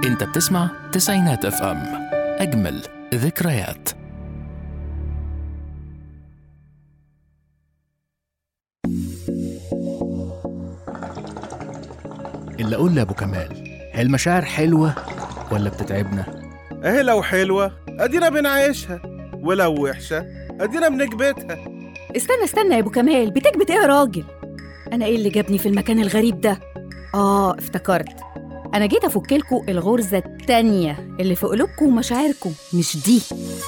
انت بتسمع تسعينات اف ام اجمل ذكريات اللي اقول لابو كمال هي المشاعر حلوه ولا بتتعبنا اهي لو حلوة ادينا بنعيشها ولو وحشة ادينا بنكبتها استنى استنى يا ابو كمال بتكبت ايه يا راجل انا ايه اللي جابني في المكان الغريب ده اه افتكرت انا جيت افك لكم الغرزه التانية اللي في قلوبكم ومشاعركم مش دي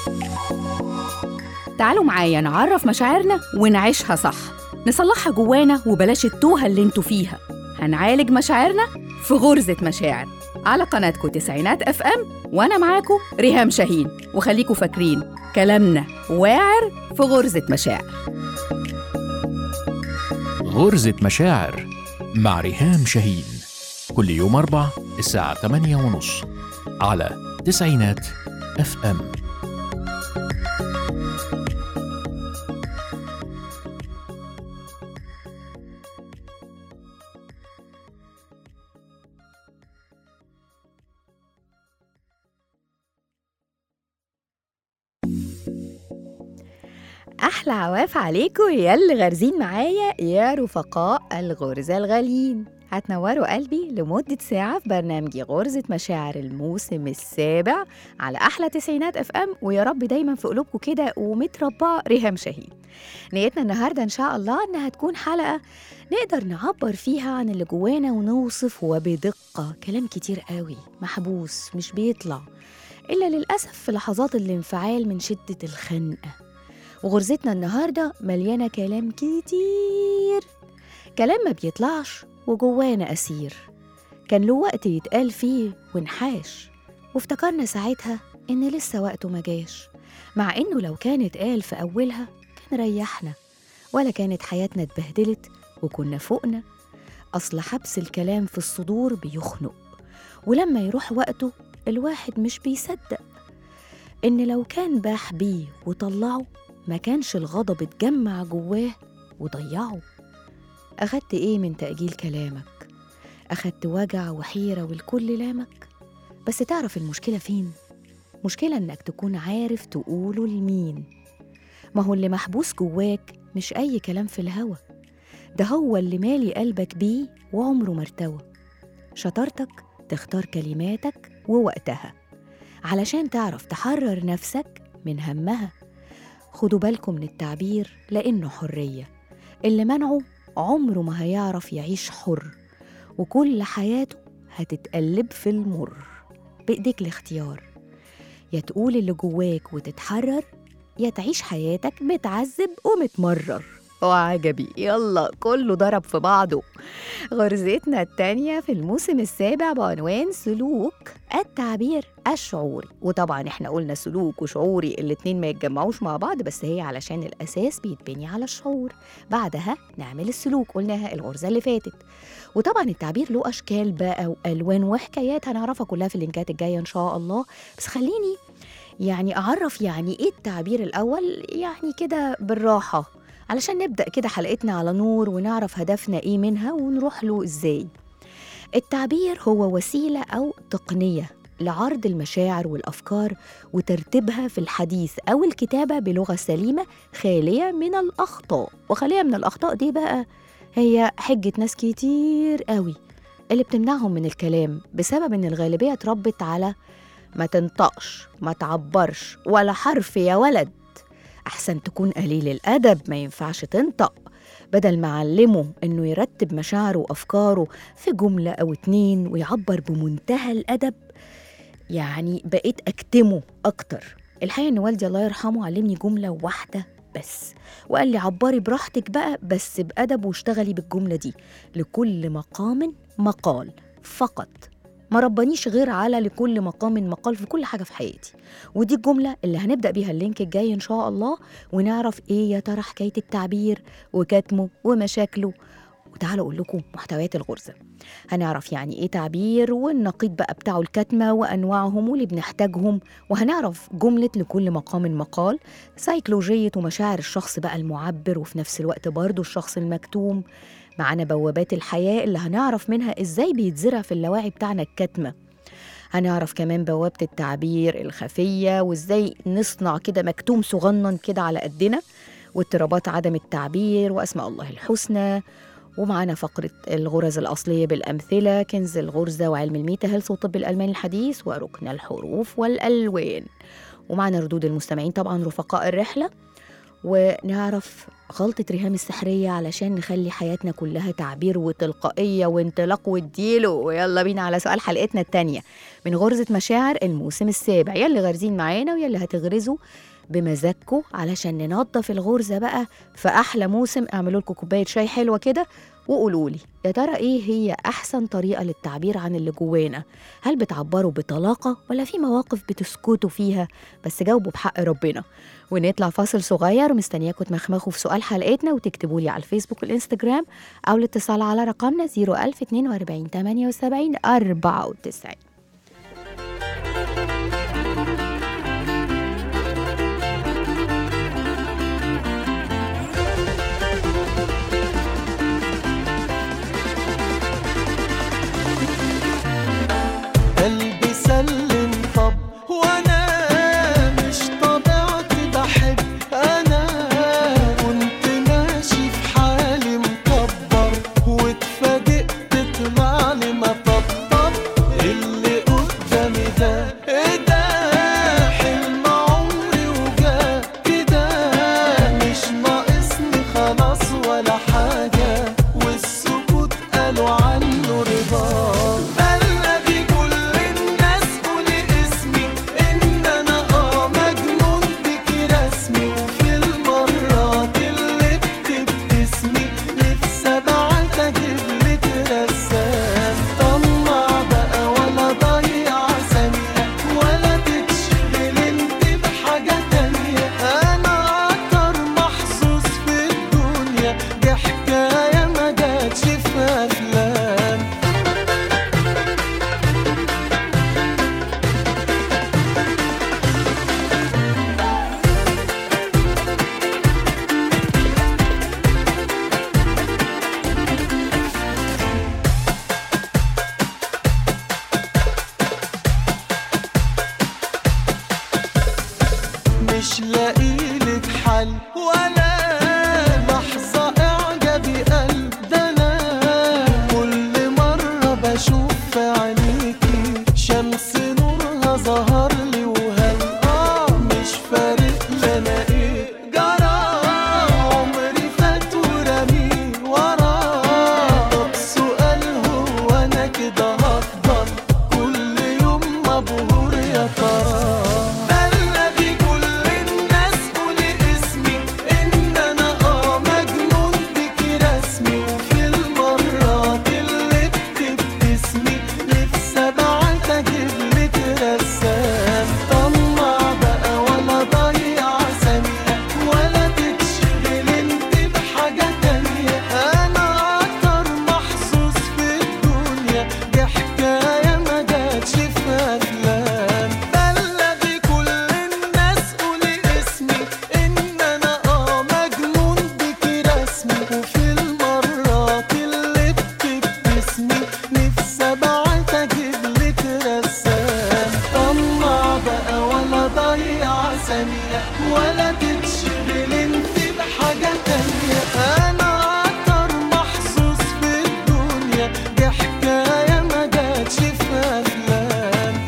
تعالوا معايا نعرف مشاعرنا ونعيشها صح نصلحها جوانا وبلاش التوهه اللي انتوا فيها هنعالج مشاعرنا في غرزه مشاعر على قناتكم تسعينات اف ام وانا معاكم ريهام شاهين وخليكم فاكرين كلامنا واعر في غرزه مشاعر غرزة مشاعر مع ريهام شاهين كل يوم أربع الساعة 8 ونص على تسعينات اف ام أحلى عواف عليكم يا اللي غارزين معايا يا رفقاء الغرزة الغاليين هتنوروا قلبي لمدة ساعة في برنامجي غرزة مشاعر الموسم السابع على أحلى تسعينات اف ام ويا رب دايما في قلوبكم كده ومتربعة ريهام شاهين نيتنا النهاردة إن شاء الله إنها تكون حلقة نقدر نعبر فيها عن اللي جوانا ونوصف وبدقة كلام كتير قوي محبوس مش بيطلع إلا للأسف في لحظات الانفعال من شدة الخنقة وغرزتنا النهارده مليانه كلام كتير كلام ما بيطلعش وجوانا اسير كان له وقت يتقال فيه ونحاش وافتكرنا ساعتها ان لسه وقته ما جاش مع انه لو كان اتقال في اولها كان ريحنا ولا كانت حياتنا اتبهدلت وكنا فوقنا اصل حبس الكلام في الصدور بيخنق ولما يروح وقته الواحد مش بيصدق ان لو كان باح بيه وطلعه ما كانش الغضب اتجمع جواه وضيعه أخدت إيه من تأجيل كلامك؟ أخدت وجع وحيرة والكل لامك؟ بس تعرف المشكلة فين؟ مشكلة إنك تكون عارف تقوله لمين ما هو اللي محبوس جواك مش أي كلام في الهوا ده هو اللي مالي قلبك بيه وعمره ما ارتوى شطارتك تختار كلماتك ووقتها علشان تعرف تحرر نفسك من همها خدوا بالكم من التعبير لأنه حرية اللي منعه عمره ما هيعرف يعيش حر وكل حياته هتتقلب في المر بإيديك الاختيار يا تقول اللي جواك وتتحرر يا تعيش حياتك متعذب ومتمرر وعجبي يلا كله ضرب في بعضه غرزتنا التانية في الموسم السابع بعنوان سلوك التعبير الشعوري وطبعا احنا قلنا سلوك وشعوري الاتنين ما يتجمعوش مع بعض بس هي علشان الأساس بيتبني على الشعور بعدها نعمل السلوك قلناها الغرزة اللي فاتت وطبعا التعبير له أشكال بقى وألوان وحكايات هنعرفها كلها في اللينكات الجاية إن شاء الله بس خليني يعني أعرف يعني إيه التعبير الأول يعني كده بالراحة علشان نبدأ كده حلقتنا على نور ونعرف هدفنا إيه منها ونروح له إزاي التعبير هو وسيلة أو تقنية لعرض المشاعر والأفكار وترتيبها في الحديث أو الكتابة بلغة سليمة خالية من الأخطاء وخالية من الأخطاء دي بقى هي حجة ناس كتير قوي اللي بتمنعهم من الكلام بسبب إن الغالبية اتربت على ما تنطقش ما تعبرش ولا حرف يا ولد أحسن تكون قليل الأدب ما ينفعش تنطق بدل ما علمه إنه يرتب مشاعره وأفكاره في جملة أو اتنين ويعبر بمنتهى الأدب يعني بقيت أكتمه أكتر الحقيقة إن والدي الله يرحمه علمني جملة واحدة بس وقال لي عبري براحتك بقى بس بأدب واشتغلي بالجملة دي لكل مقام مقال فقط ما ربانيش غير على لكل مقام مقال في كل حاجة في حياتي ودي الجملة اللي هنبدأ بيها اللينك الجاي إن شاء الله ونعرف إيه يا ترى حكاية التعبير وكتمه ومشاكله وتعالوا أقول لكم محتويات الغرزة هنعرف يعني إيه تعبير والنقيض بقى بتاعه الكتمة وأنواعهم واللي بنحتاجهم وهنعرف جملة لكل مقام مقال سيكولوجية ومشاعر الشخص بقى المعبر وفي نفس الوقت برضه الشخص المكتوم معانا بوابات الحياة اللي هنعرف منها إزاي بيتزرع في اللاواعي بتاعنا الكتمة هنعرف كمان بوابة التعبير الخفية وإزاي نصنع كده مكتوم صغنن كده على قدنا واضطرابات عدم التعبير وأسماء الله الحسنى ومعانا فقرة الغرز الأصلية بالأمثلة كنز الغرزة وعلم الميتا هيلث والطب الألماني الحديث وركن الحروف والألوان ومعنا ردود المستمعين طبعا رفقاء الرحلة ونعرف غلطة ريهام السحرية علشان نخلي حياتنا كلها تعبير وتلقائية وانطلاق واديله ويلا بينا على سؤال حلقتنا التانية من غرزة مشاعر الموسم السابع يلي غارزين معانا ويلي هتغرزوا بمزاجكم علشان ننظف الغرزة بقى في أحلى موسم اعملوا لكم كوباية شاي حلوة كده وقولوا لي يا ترى ايه هي احسن طريقه للتعبير عن اللي جوانا هل بتعبروا بطلاقه ولا في مواقف بتسكتوا فيها بس جاوبوا بحق ربنا ونطلع فاصل صغير ومستنياكم تمخمخوا في سؤال حلقتنا وتكتبوا لي على الفيسبوك والانستجرام او الاتصال على رقمنا 01042 78 94 قلبي سلم طب وانا مش طبيعتي بحب انا كنت ماشي في حالي مكبر واتفاجئت طلع لي مطبطب اللي قدامي ده ايه ده حلم عمري وجا كده مش ناقصني خلاص ولا حاجة والسكوت قالوا عنه رضا بلغي كل الناس قولي اسمي ان انا اه مجنون بك رسمي وفي المرات اللي بتبتسمي نفسي ابعت اجيب لك رسام طلع بقى ولا ضيع ثانية ولا تتشغل انت بحاجة تانية انا اكتر محظوظ في الدنيا دي حكاية ما جاتش في افلام مش لاقيلك حل ولا لحظة إعجابي قلب ده أنا كل مرة بشوف في عينيكي شمس نورها ظهر لي وهل آه مش فارق لنا إيه جرى عمري فات ورمي وراه طب سؤال هو أنا كده هفضل كل يوم مبهور يا ترى بلغي كل الناس قولي اسمي ان انا اه مجنون بك رسمي وفي المرات اللي بتبتسمي نفسي ابعت اجيب لك رسام طلع بقى ولا ضيع ثانية ولا تتشغل انت بحاجة تانية انا اكتر محظوظ في الدنيا دي حكاية ما جاتش في افلام بلغي كل الناس قولي اسمي ان انا اه مجنون بك رسمي وفي المرات اللي بتبتسمي نفسي ابعت اجيب لك رسام طلع بقى ولا ضيع ثانية ولا تتشغل انت بحاجة تانية انا اكتر محظوظ في الدنيا دي حكاية ما جاتش في افلام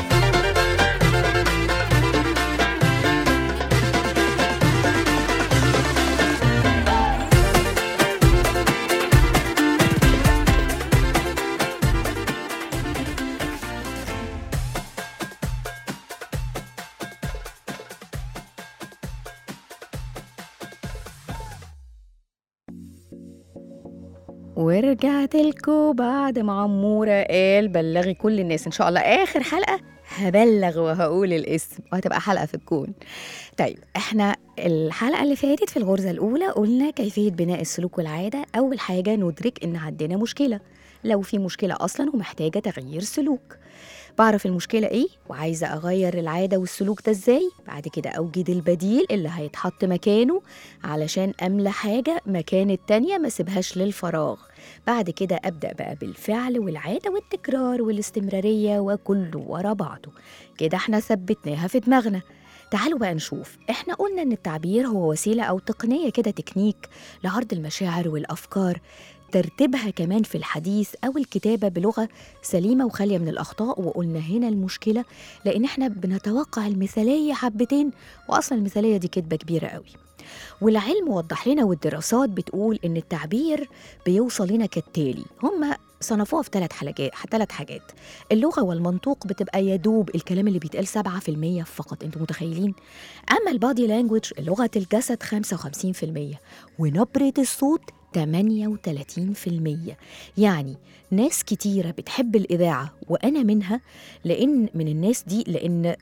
ورجعت لكم بعد ما عمورة قال بلغي كل الناس إن شاء الله آخر حلقة هبلغ وهقول الاسم وهتبقى حلقة في الكون طيب احنا الحلقة اللي فاتت في الغرزة الأولى قلنا كيفية بناء السلوك والعادة أول حاجة ندرك إن عندنا مشكلة لو في مشكلة أصلا ومحتاجة تغيير سلوك بعرف المشكلة إيه وعايزة أغير العادة والسلوك ده إزاي بعد كده أوجد البديل اللي هيتحط مكانه علشان أملى حاجة مكان التانية ما سيبهاش للفراغ بعد كده أبدأ بقى بالفعل والعادة والتكرار والاستمرارية وكله ورا بعضه كده احنا ثبتناها في دماغنا تعالوا بقى نشوف احنا قلنا ان التعبير هو وسيلة أو تقنية كده تكنيك لعرض المشاعر والأفكار ترتيبها كمان في الحديث أو الكتابة بلغة سليمة وخالية من الأخطاء وقلنا هنا المشكلة لأن احنا بنتوقع المثالية حبتين وأصلا المثالية دي كدبة كبيرة قوي والعلم وضح لنا والدراسات بتقول إن التعبير بيوصل لنا كالتالي هما صنفوها في ثلاث حاجات ثلاث حاجات اللغة والمنطوق بتبقى يدوب الكلام اللي بيتقال 7% فقط انتوا متخيلين أما البادي لانجوج لغة الجسد 55% ونبرة الصوت 38% يعني ناس كتيرة بتحب الإذاعة وأنا منها لأن من الناس دي لأن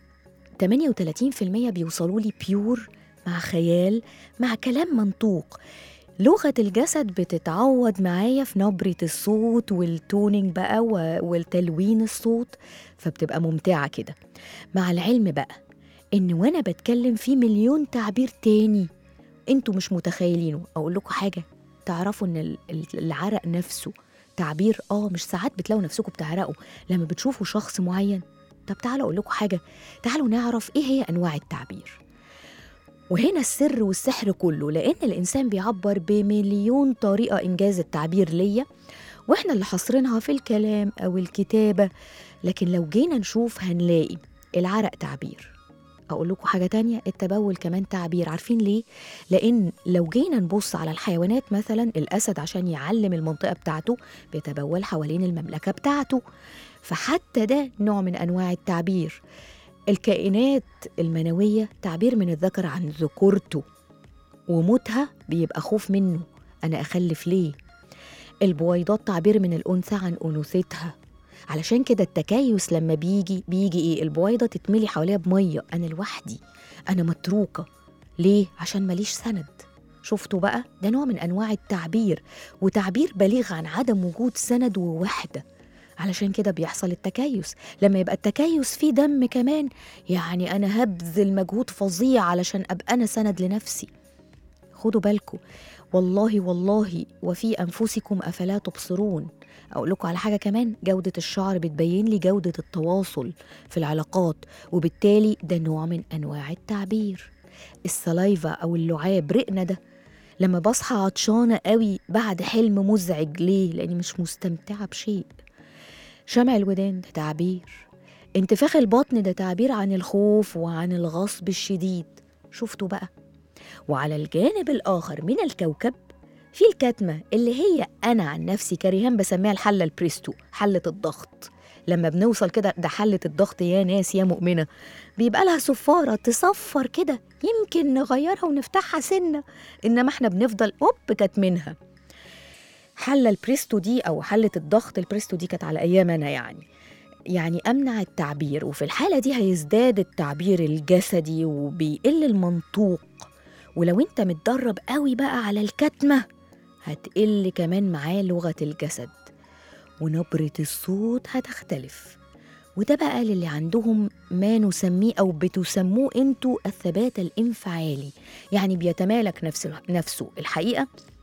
38% بيوصلوا لي بيور مع خيال مع كلام منطوق لغة الجسد بتتعوض معايا في نبرة الصوت والتونينج بقى و- والتلوين الصوت فبتبقى ممتعة كده مع العلم بقى إن وأنا بتكلم في مليون تعبير تاني انتوا مش متخيلينه أقول لكم حاجة تعرفوا إن ال- ال- العرق نفسه تعبير اه مش ساعات بتلاقوا نفسكم بتعرقوا لما بتشوفوا شخص معين طب تعالوا اقول لكم حاجه تعالوا نعرف ايه هي انواع التعبير وهنا السر والسحر كله لان الانسان بيعبر بمليون طريقه انجاز التعبير ليا واحنا اللي حاصرينها في الكلام او الكتابه لكن لو جينا نشوف هنلاقي العرق تعبير اقول لكم حاجه تانية التبول كمان تعبير عارفين ليه لان لو جينا نبص على الحيوانات مثلا الاسد عشان يعلم المنطقه بتاعته بيتبول حوالين المملكه بتاعته فحتى ده نوع من انواع التعبير الكائنات المنويه تعبير من الذكر عن ذكورته وموتها بيبقى خوف منه انا اخلف ليه البويضات تعبير من الانثى عن انوثتها علشان كده التكيس لما بيجي بيجي ايه البويضه تتملي حواليها بميه انا لوحدي انا متروكه ليه عشان ماليش سند شفتوا بقى ده نوع من انواع التعبير وتعبير بليغ عن عدم وجود سند ووحده علشان كده بيحصل التكيس لما يبقى التكيس فيه دم كمان يعني انا هبذل مجهود فظيع علشان ابقى انا سند لنفسي خدوا بالكم والله والله وفي انفسكم افلا تبصرون اقول لكم على حاجه كمان جوده الشعر بتبين لي جوده التواصل في العلاقات وبالتالي ده نوع من انواع التعبير السلايفا او اللعاب رقنا ده لما بصحى عطشانه قوي بعد حلم مزعج ليه لاني مش مستمتعه بشيء شمع الودان ده تعبير انتفاخ البطن ده تعبير عن الخوف وعن الغصب الشديد شفتوا بقى وعلى الجانب الآخر من الكوكب في الكتمة اللي هي أنا عن نفسي كريهان بسميها الحلة البريستو حلة الضغط لما بنوصل كده ده حلة الضغط يا ناس يا مؤمنة بيبقى لها صفارة تصفر كده يمكن نغيرها ونفتحها سنة إنما احنا بنفضل أوب كاتمينها حلة البريستو دي أو حلة الضغط البريستو دي كانت على أيام أنا يعني يعني أمنع التعبير وفي الحالة دي هيزداد التعبير الجسدي وبيقل المنطوق ولو انت متدرب قوي بقى على الكتمة هتقل كمان معاه لغة الجسد ونبرة الصوت هتختلف وده بقى للي عندهم ما نسميه أو بتسموه انتوا الثبات الانفعالي يعني بيتمالك نفس نفسه الحقيقة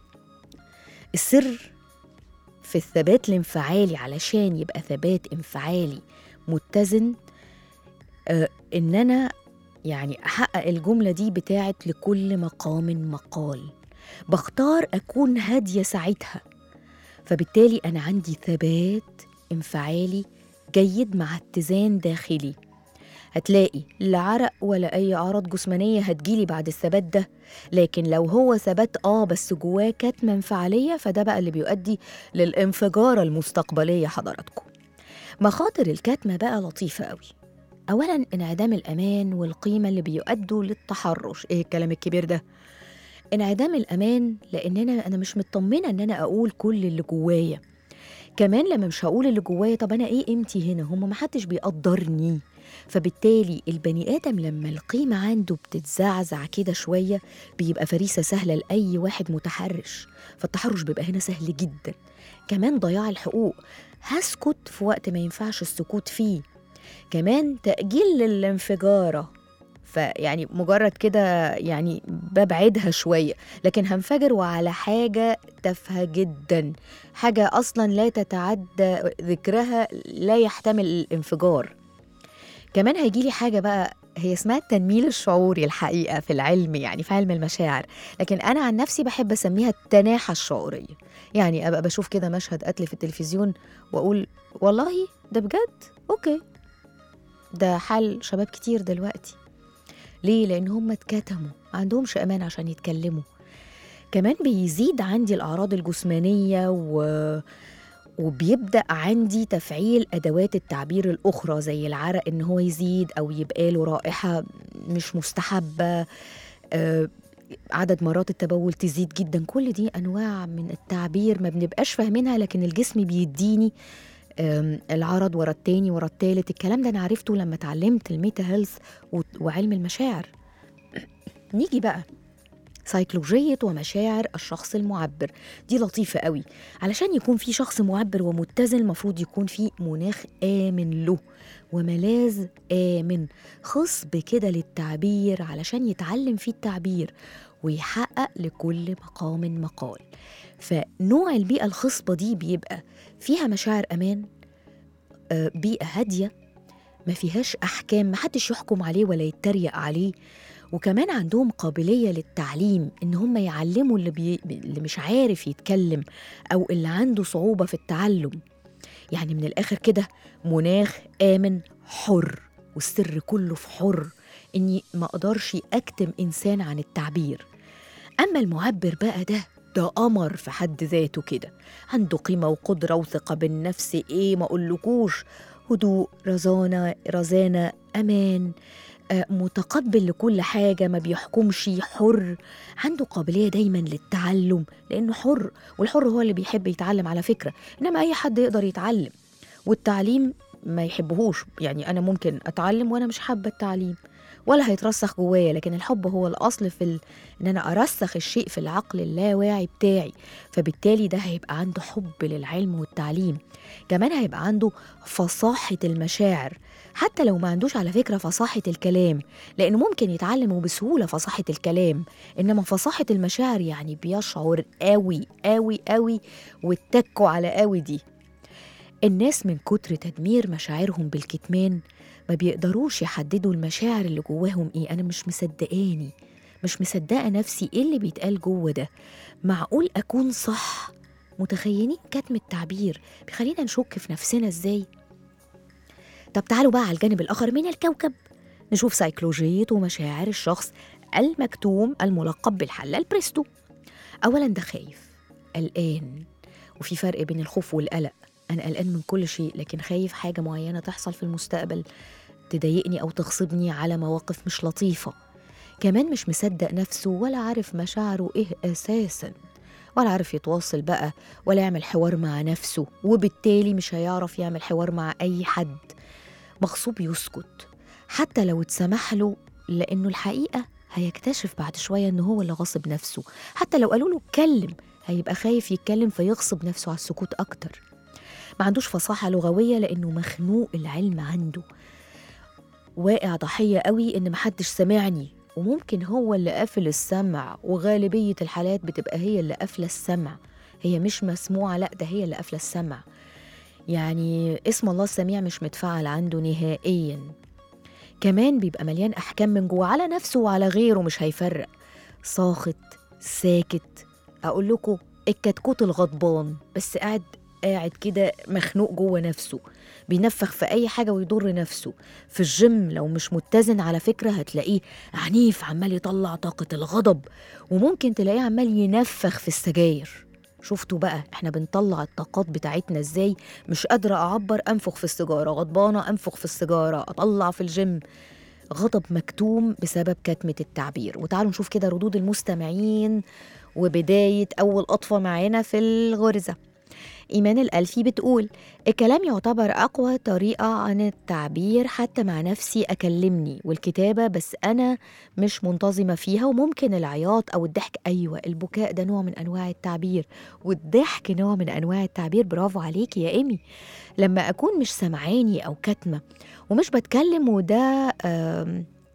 السر في الثبات الانفعالي علشان يبقى ثبات انفعالي متزن آه ان انا يعني احقق الجمله دي بتاعت لكل مقام مقال بختار اكون هاديه ساعتها فبالتالي انا عندي ثبات انفعالي جيد مع اتزان داخلي هتلاقي لا عرق ولا اي اعراض جسمانيه هتجيلي بعد الثبات ده لكن لو هو ثبات اه بس جواه كتمه انفعاليه فده بقى اللي بيؤدي للانفجاره المستقبليه حضراتكم مخاطر الكتمه بقى لطيفه قوي اولا انعدام الامان والقيمه اللي بيؤدوا للتحرش ايه الكلام الكبير ده انعدام الامان لان انا انا مش مطمنه ان انا اقول كل اللي جوايا كمان لما مش هقول اللي جوايا طب انا ايه قيمتي هنا هما محدش بيقدرني فبالتالي البني ادم لما القيمه عنده بتتزعزع كده شويه بيبقى فريسه سهله لاي واحد متحرش فالتحرش بيبقى هنا سهل جدا كمان ضياع الحقوق هسكت في وقت ما ينفعش السكوت فيه كمان تأجيل للانفجارة فيعني مجرد كده يعني ببعدها شوية لكن هنفجر وعلى حاجة تافهة جدا حاجة أصلا لا تتعدى ذكرها لا يحتمل الانفجار كمان هيجيلي حاجة بقى هي اسمها التنميل الشعوري الحقيقة في العلم يعني في علم المشاعر لكن أنا عن نفسي بحب أسميها التناحة الشعورية يعني أبقى بشوف كده مشهد قتل في التلفزيون وأقول والله ده بجد أوكي ده حال شباب كتير دلوقتي ليه؟ لأن هم اتكتموا ما عندهمش أمان عشان يتكلموا كمان بيزيد عندي الأعراض الجسمانية و... وبيبدأ عندي تفعيل أدوات التعبير الأخرى زي العرق إن هو يزيد أو يبقى له رائحة مش مستحبة آه، عدد مرات التبول تزيد جدا كل دي أنواع من التعبير ما بنبقاش فاهمينها لكن الجسم بيديني آم، العرض ورا التاني ورا التالت الكلام ده أنا عرفته لما اتعلمت الميتا هيلث و- وعلم المشاعر نيجي بقى سيكولوجية ومشاعر الشخص المعبر دي لطيفة قوي علشان يكون في شخص معبر ومتزن المفروض يكون في مناخ آمن له وملاذ آمن خصب كده للتعبير علشان يتعلم فيه التعبير ويحقق لكل مقام مقال فنوع البيئة الخصبة دي بيبقى فيها مشاعر أمان آه، بيئة هادية ما فيهاش أحكام محدش يحكم عليه ولا يتريق عليه وكمان عندهم قابلية للتعليم إن هم يعلموا اللي, بي... اللي مش عارف يتكلم أو اللي عنده صعوبة في التعلم يعني من الآخر كده مناخ آمن حر والسر كله في حر إني ما أقدرش أكتم إنسان عن التعبير أما المعبر بقى ده ده قمر في حد ذاته كده عنده قيمة وقدرة وثقة بالنفس إيه ما أقولكوش هدوء رزانة رزانة أمان آه، متقبل لكل حاجة ما بيحكمش حر عنده قابلية دايما للتعلم لأنه حر والحر هو اللي بيحب يتعلم على فكرة إنما أي حد يقدر يتعلم والتعليم ما يحبهوش يعني أنا ممكن أتعلم وأنا مش حابة التعليم ولا هيترسخ جوايا لكن الحب هو الأصل في ال... إن أنا أرسخ الشيء في العقل اللاواعي بتاعي فبالتالي ده هيبقى عنده حب للعلم والتعليم كمان هيبقى عنده فصاحة المشاعر حتى لو ما عندوش على فكرة فصاحة الكلام لأنه ممكن يتعلم بسهولة فصاحة الكلام إنما فصاحة المشاعر يعني بيشعر قوي قوي قوي واتكوا على قوي دي الناس من كتر تدمير مشاعرهم بالكتمان ما بيقدروش يحددوا المشاعر اللي جواهم ايه انا مش مصدقاني مش مصدقه نفسي ايه اللي بيتقال جوه ده معقول اكون صح متخيلين كتم التعبير بيخلينا نشك في نفسنا ازاي طب تعالوا بقى على الجانب الاخر من الكوكب نشوف سيكولوجيه ومشاعر الشخص المكتوم الملقب بالحله البريستو اولا ده خايف قلقان وفي فرق بين الخوف والقلق انا قلقان من كل شيء لكن خايف حاجه معينه تحصل في المستقبل تضايقني او تغصبني على مواقف مش لطيفه كمان مش مصدق نفسه ولا عارف مشاعره ايه اساسا ولا عارف يتواصل بقى ولا يعمل حوار مع نفسه وبالتالي مش هيعرف يعمل حوار مع اي حد مغصوب يسكت حتى لو اتسمح له لانه الحقيقه هيكتشف بعد شويه ان هو اللي غاصب نفسه حتى لو قالوا له اتكلم هيبقى خايف يتكلم فيغصب نفسه على السكوت اكتر ما عندوش فصاحة لغوية لأنه مخنوق العلم عنده واقع ضحية قوي إن محدش سمعني وممكن هو اللي قافل السمع وغالبية الحالات بتبقى هي اللي قافلة السمع هي مش مسموعة لأ ده هي اللي قافلة السمع يعني اسم الله السميع مش متفعل عنده نهائيا كمان بيبقى مليان أحكام من جوه على نفسه وعلى غيره مش هيفرق ساخط ساكت أقول لكم الكتكوت الغضبان بس قاعد قاعد كده مخنوق جوه نفسه بينفخ في اي حاجه ويضر نفسه في الجيم لو مش متزن على فكره هتلاقيه عنيف عمال يطلع طاقه الغضب وممكن تلاقيه عمال ينفخ في السجاير شفتوا بقى احنا بنطلع الطاقات بتاعتنا ازاي مش قادره اعبر انفخ في السيجاره غضبانه انفخ في السيجاره اطلع في الجيم غضب مكتوم بسبب كتمه التعبير وتعالوا نشوف كده ردود المستمعين وبدايه اول قطفه معانا في الغرزه إيمان الألفي بتقول الكلام يعتبر أقوى طريقة عن التعبير حتى مع نفسي أكلمني والكتابة بس أنا مش منتظمة فيها وممكن العياط أو الضحك أيوة البكاء ده نوع من أنواع التعبير والضحك نوع من أنواع التعبير برافو عليكي يا إيمي لما أكون مش سمعاني أو كاتمة ومش بتكلم وده آم،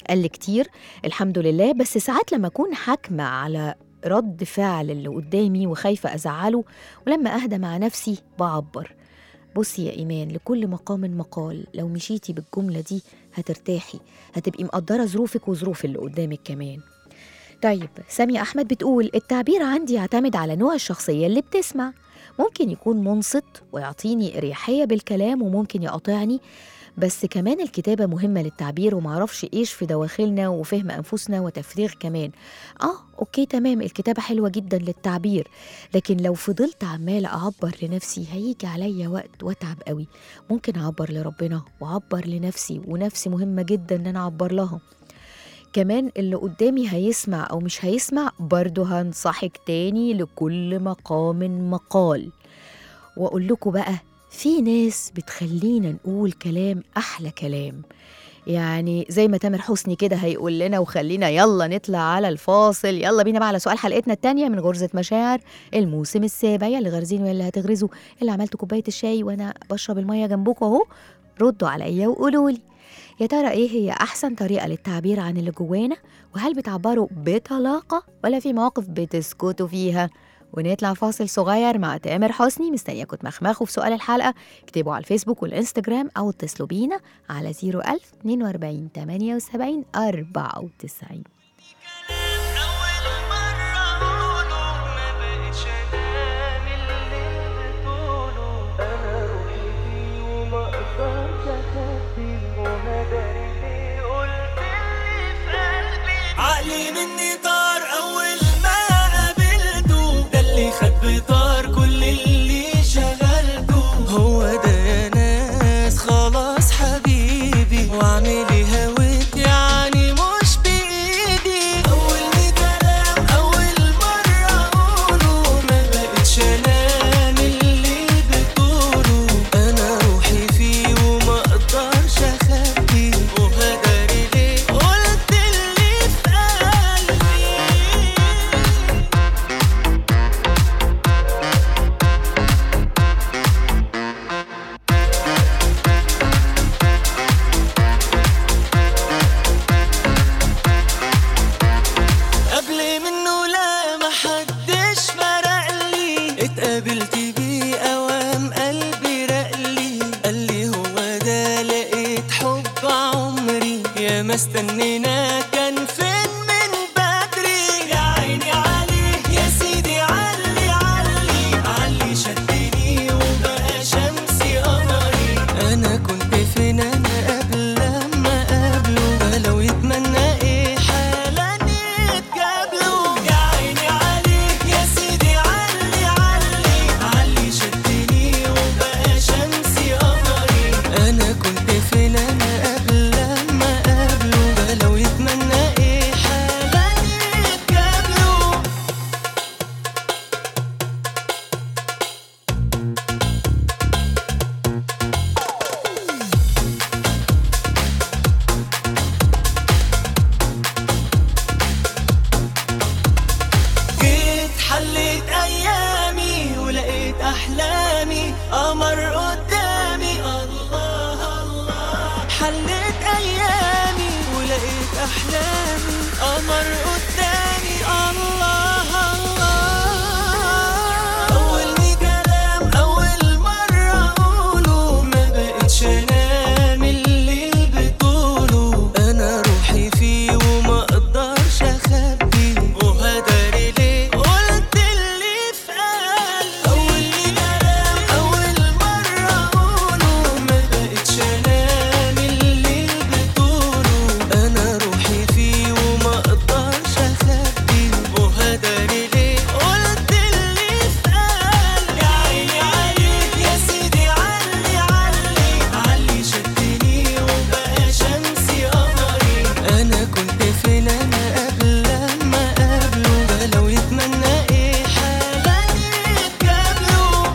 قل كتير الحمد لله بس ساعات لما أكون حاكمة على رد فعل اللي قدامي وخايفة أزعله ولما أهدى مع نفسي بعبر بصي يا إيمان لكل مقام مقال لو مشيتي بالجملة دي هترتاحي هتبقي مقدرة ظروفك وظروف اللي قدامك كمان طيب سامية أحمد بتقول التعبير عندي يعتمد على نوع الشخصية اللي بتسمع ممكن يكون منصت ويعطيني إريحية بالكلام وممكن يقاطعني بس كمان الكتابة مهمة للتعبير ومعرفش إيش في دواخلنا وفهم أنفسنا وتفريغ كمان آه أوكي تمام الكتابة حلوة جدا للتعبير لكن لو فضلت عمالة أعبر لنفسي هيجي عليا وقت وأتعب قوي ممكن أعبر لربنا وأعبر لنفسي ونفسي مهمة جدا إن أنا أعبر لها كمان اللي قدامي هيسمع أو مش هيسمع برضه هنصحك تاني لكل مقام مقال وأقول لكم بقى في ناس بتخلينا نقول كلام أحلى كلام يعني زي ما تامر حسني كده هيقول لنا وخلينا يلا نطلع على الفاصل يلا بينا بقى على سؤال حلقتنا التانية من غرزة مشاعر الموسم السابع يا اللي غارزين ويا اللي هتغرزوا اللي عملتوا كوباية الشاي وأنا بشرب المية جنبكم أهو ردوا عليا وقولوا لي يا ترى ايه هي احسن طريقه للتعبير عن اللي جوانا وهل بتعبروا بطلاقه ولا في مواقف بتسكتوا فيها ونطلع فاصل صغير مع تامر حسني مستنياكم تمخمخوا في سؤال الحلقه اكتبوا على الفيسبوك والانستجرام او اتصلوا بينا على 01000 42 78 94 أول مرة أقوله ما بقتش أنام اللي بتقوله أنا روحي فيه وما أقدرش أخبيه وندري ليه قلت اللي في قلبي عقلي مني طار أول ما قابلته ده اللي خد بطار كل اللي شغلته هو ده يا ناس خلاص حبيبي واعمل إيه هويت يعني مش بإيدي أول كلام أول مرة أقوله ما بقتش أنام اللي بتقوله أنا روحي فيه وما أقدرش أخبيه وهدري ليه قلت اللي في قلبي قبل منه لا محدش فرق لي اتقابلت بيه اوام قلبي رقلي قال لي هو ده لقيت حب عمري يا ما استنينا كان فين من بدري يا عيني عليه يا سيدي علي علي علي شدني وبقى شمسي قمري انا كنت فين انا قبل لما قابله لو يتمنى ايه حالا يتقابلوا يا عيني عليك يا سيدي علي علي علي شدني وبقى شمسي قمري انا كنت فين انا قبل لما قابله لو يتمنى ايه حالا يتقابلوا جيت حليت ايامي ولقيت احلامي قمر قدامي الله الله حليت ايامي ولقيت احلامي قمر قدامي الله الله اول كلام اول مره اقوله ما بقتش انام اللي بتقوله انا روحي فيه وما اقدرش اخبيه وهدري ليه قلت اللي في قلبي اول كلام اول مره اقوله ما بقتش انام اللي بتقوله انا روحي فيه وما اقدرش اخبيه وهدري ليه قلت اللي في قلبي يا عيني عليك يا سيدي علي علي علي شدني وبقى شمسي قمري انا كنت فين انا قبل لما قابله ده لو يتمنى ايه حالا يتقابلوا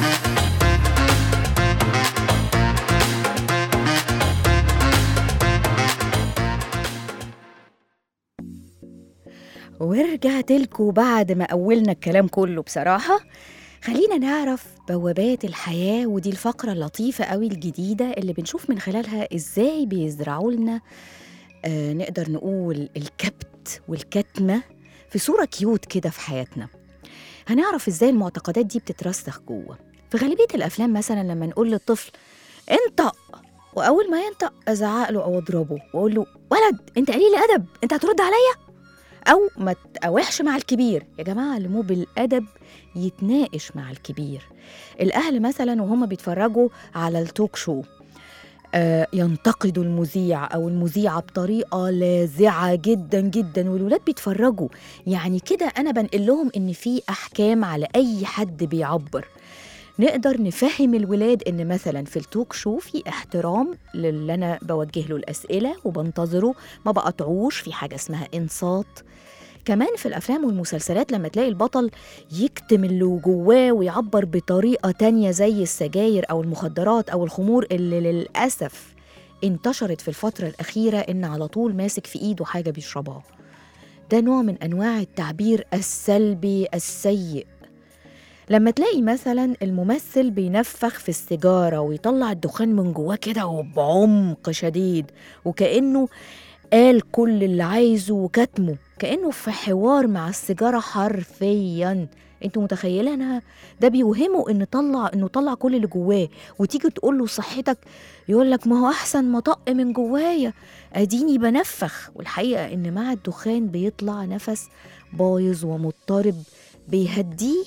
ورجعت لكم بعد ما أولنا الكلام كله بصراحة خلينا نعرف بوابات الحياة ودي الفقرة اللطيفة قوي الجديدة اللي بنشوف من خلالها إزاي بيزرعوا لنا آه نقدر نقول الكبت والكتمة في صورة كيوت كده في حياتنا هنعرف ازاي المعتقدات دي بتترسخ جوه في غالبية الأفلام مثلا لما نقول للطفل انطق وأول ما ينطق أزعق له أو أضربه وأقول له ولد أنت قليل أدب أنت هترد عليا أو ما تقاوحش مع الكبير يا جماعة علموه بالأدب يتناقش مع الكبير الأهل مثلا وهم بيتفرجوا على التوك شو آه، ينتقدوا المذيع أو المذيعة بطريقة لاذعة جدا جدا والولاد بيتفرجوا يعني كده أنا بنقل لهم إن في أحكام على أي حد بيعبر نقدر نفهم الولاد إن مثلا في التوك شو في احترام للي أنا بوجه له الأسئلة وبنتظره ما بقطعوش في حاجة اسمها إنصات كمان في الأفلام والمسلسلات لما تلاقي البطل يكتم اللي جواه ويعبر بطريقة تانية زي السجاير أو المخدرات أو الخمور اللي للأسف انتشرت في الفترة الأخيرة إن على طول ماسك في إيده حاجة بيشربها ده نوع من أنواع التعبير السلبي السيء لما تلاقي مثلا الممثل بينفخ في السيجارة ويطلع الدخان من جواه كده وبعمق شديد وكأنه قال كل اللي عايزه وكتمه كأنه في حوار مع السيجارة حرفيا انتوا متخيلينها ده بيوهمه ان طلع انه طلع كل اللي جواه وتيجي تقول له صحتك يقول لك ما هو احسن ما طق من جوايا اديني بنفخ والحقيقه ان مع الدخان بيطلع نفس بايظ ومضطرب بيهديه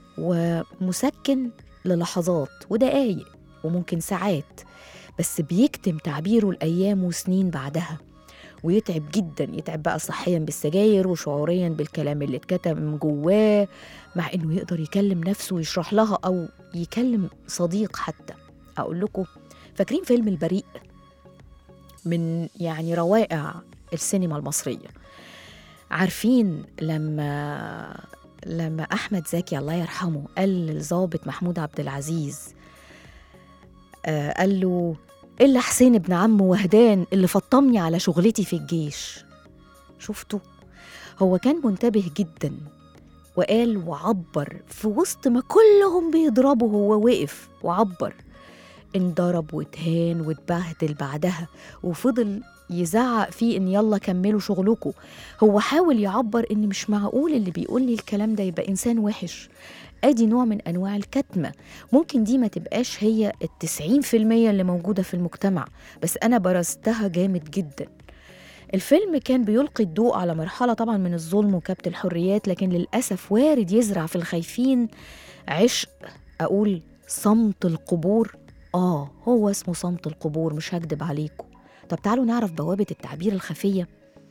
ومسكن للحظات ودقايق وممكن ساعات بس بيكتم تعبيره الايام وسنين بعدها ويتعب جدا يتعب بقى صحيا بالسجاير وشعوريا بالكلام اللي اتكتم جواه مع انه يقدر يكلم نفسه ويشرح لها او يكلم صديق حتى اقول لكم فاكرين فيلم البريء من يعني روائع السينما المصريه عارفين لما لما احمد زكي الله يرحمه قال للظابط محمود عبد العزيز آه قال له إلا حسين ابن عم وهدان اللي فطمني على شغلتي في الجيش شفتوا هو كان منتبه جدا وقال وعبر في وسط ما كلهم بيضربوا هو وقف وعبر انضرب واتهان واتبهدل بعدها وفضل يزعق فيه ان يلا كملوا شغلكم هو حاول يعبر ان مش معقول اللي بيقول لي الكلام ده يبقى انسان وحش ادي نوع من انواع الكتمه ممكن دي ما تبقاش هي التسعين في المية اللي موجودة في المجتمع بس أنا برزتها جامد جدا الفيلم كان بيلقي الضوء على مرحلة طبعا من الظلم وكبت الحريات لكن للأسف وارد يزرع في الخايفين عشق أقول صمت القبور آه هو اسمه صمت القبور مش هكدب عليكم طب تعالوا نعرف بوابة التعبير الخفية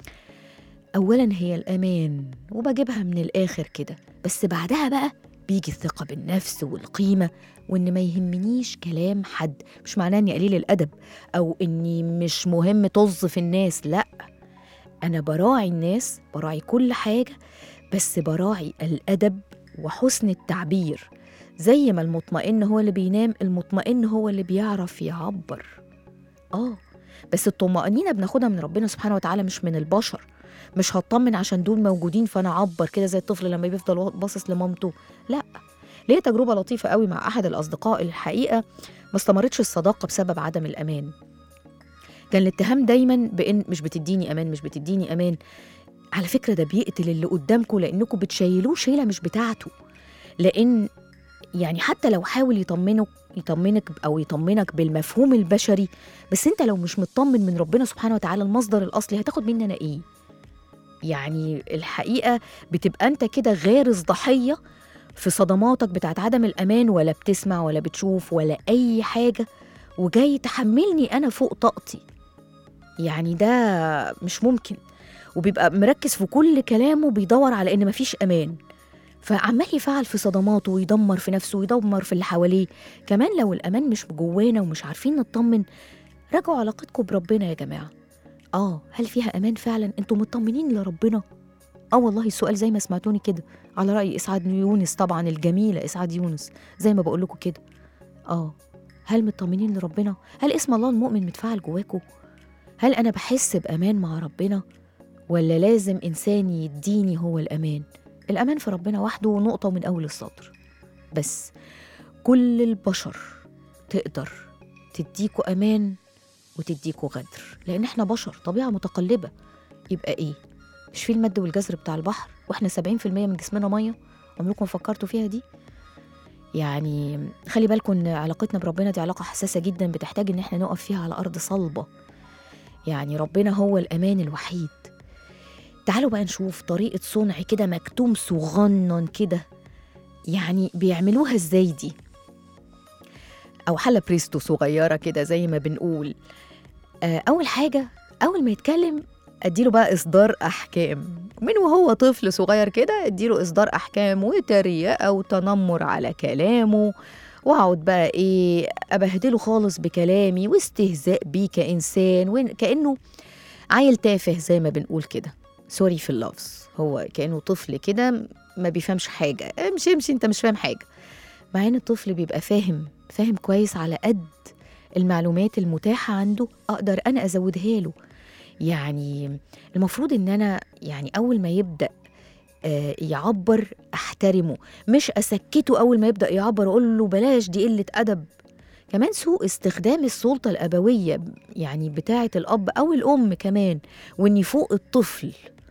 أولا هي الأمان وبجيبها من الآخر كده بس بعدها بقى بيجي الثقة بالنفس والقيمة وإن ما يهمنيش كلام حد مش معناه إني قليل الأدب أو إني مش مهم طز في الناس لأ أنا براعي الناس براعي كل حاجة بس براعي الأدب وحسن التعبير زي ما المطمئن هو اللي بينام المطمئن هو اللي بيعرف يعبر آه بس الطمأنينة بناخدها من ربنا سبحانه وتعالى مش من البشر مش هطمن عشان دول موجودين فانا اعبر كده زي الطفل لما بيفضل باصص لمامته لا ليا تجربه لطيفه قوي مع احد الاصدقاء الحقيقه ما استمرتش الصداقه بسبب عدم الامان كان الاتهام دايما بان مش بتديني امان مش بتديني امان على فكره ده بيقتل اللي قدامكم لانكم بتشيلوه شيله مش بتاعته لان يعني حتى لو حاول يطمنك يطمنك او يطمنك بالمفهوم البشري بس انت لو مش مطمن من ربنا سبحانه وتعالى المصدر الاصلي هتاخد مني انا ايه يعني الحقيقه بتبقى انت كده غارس ضحيه في صدماتك بتاعت عدم الامان ولا بتسمع ولا بتشوف ولا اي حاجه وجاي تحملني انا فوق طاقتي يعني ده مش ممكن وبيبقى مركز في كل كلامه بيدور على ان مفيش امان فعمال يفعل في صدماته ويدمر في نفسه ويدمر في اللي حواليه كمان لو الامان مش جوانا ومش عارفين نطمن راجعوا علاقتكم بربنا يا جماعه اه هل فيها امان فعلا انتوا مطمنين لربنا اه والله السؤال زي ما سمعتوني كده على راي اسعاد يونس طبعا الجميله اسعاد يونس زي ما بقول لكم كده اه هل مطمنين لربنا هل اسم الله المؤمن متفاعل جواكم هل انا بحس بامان مع ربنا ولا لازم انسان يديني هو الامان الامان في ربنا وحده نقطه من اول السطر بس كل البشر تقدر تديكوا امان وتديكوا غدر لان احنا بشر طبيعه متقلبه يبقى ايه مش في المد والجزر بتاع البحر واحنا 70% من جسمنا ميه عمركم فكرتوا فيها دي يعني خلي بالكم ان علاقتنا بربنا دي علاقه حساسه جدا بتحتاج ان احنا نقف فيها على ارض صلبه يعني ربنا هو الامان الوحيد تعالوا بقى نشوف طريقه صنع كده مكتوم صغنن كده يعني بيعملوها ازاي دي او حله بريستو صغيره كده زي ما بنقول آه، اول حاجه اول ما يتكلم اديله بقى اصدار احكام من وهو طفل صغير كده اديله اصدار احكام وتريقه وتنمر على كلامه واقعد بقى ايه ابهدله خالص بكلامي واستهزاء بيه كانسان وكانه عيل تافه زي ما بنقول كده سوري في اللفظ هو كانه طفل كده ما بيفهمش حاجه امشي امشي انت مش فاهم حاجه مع ان الطفل بيبقى فاهم فاهم كويس على قد المعلومات المتاحه عنده اقدر انا ازودها له يعني المفروض ان انا يعني اول ما يبدا آه، يعبر احترمه مش اسكته اول ما يبدا يعبر اقول له بلاش دي قله ادب كمان سوء استخدام السلطه الابويه يعني بتاعه الاب او الام كمان واني فوق الطفل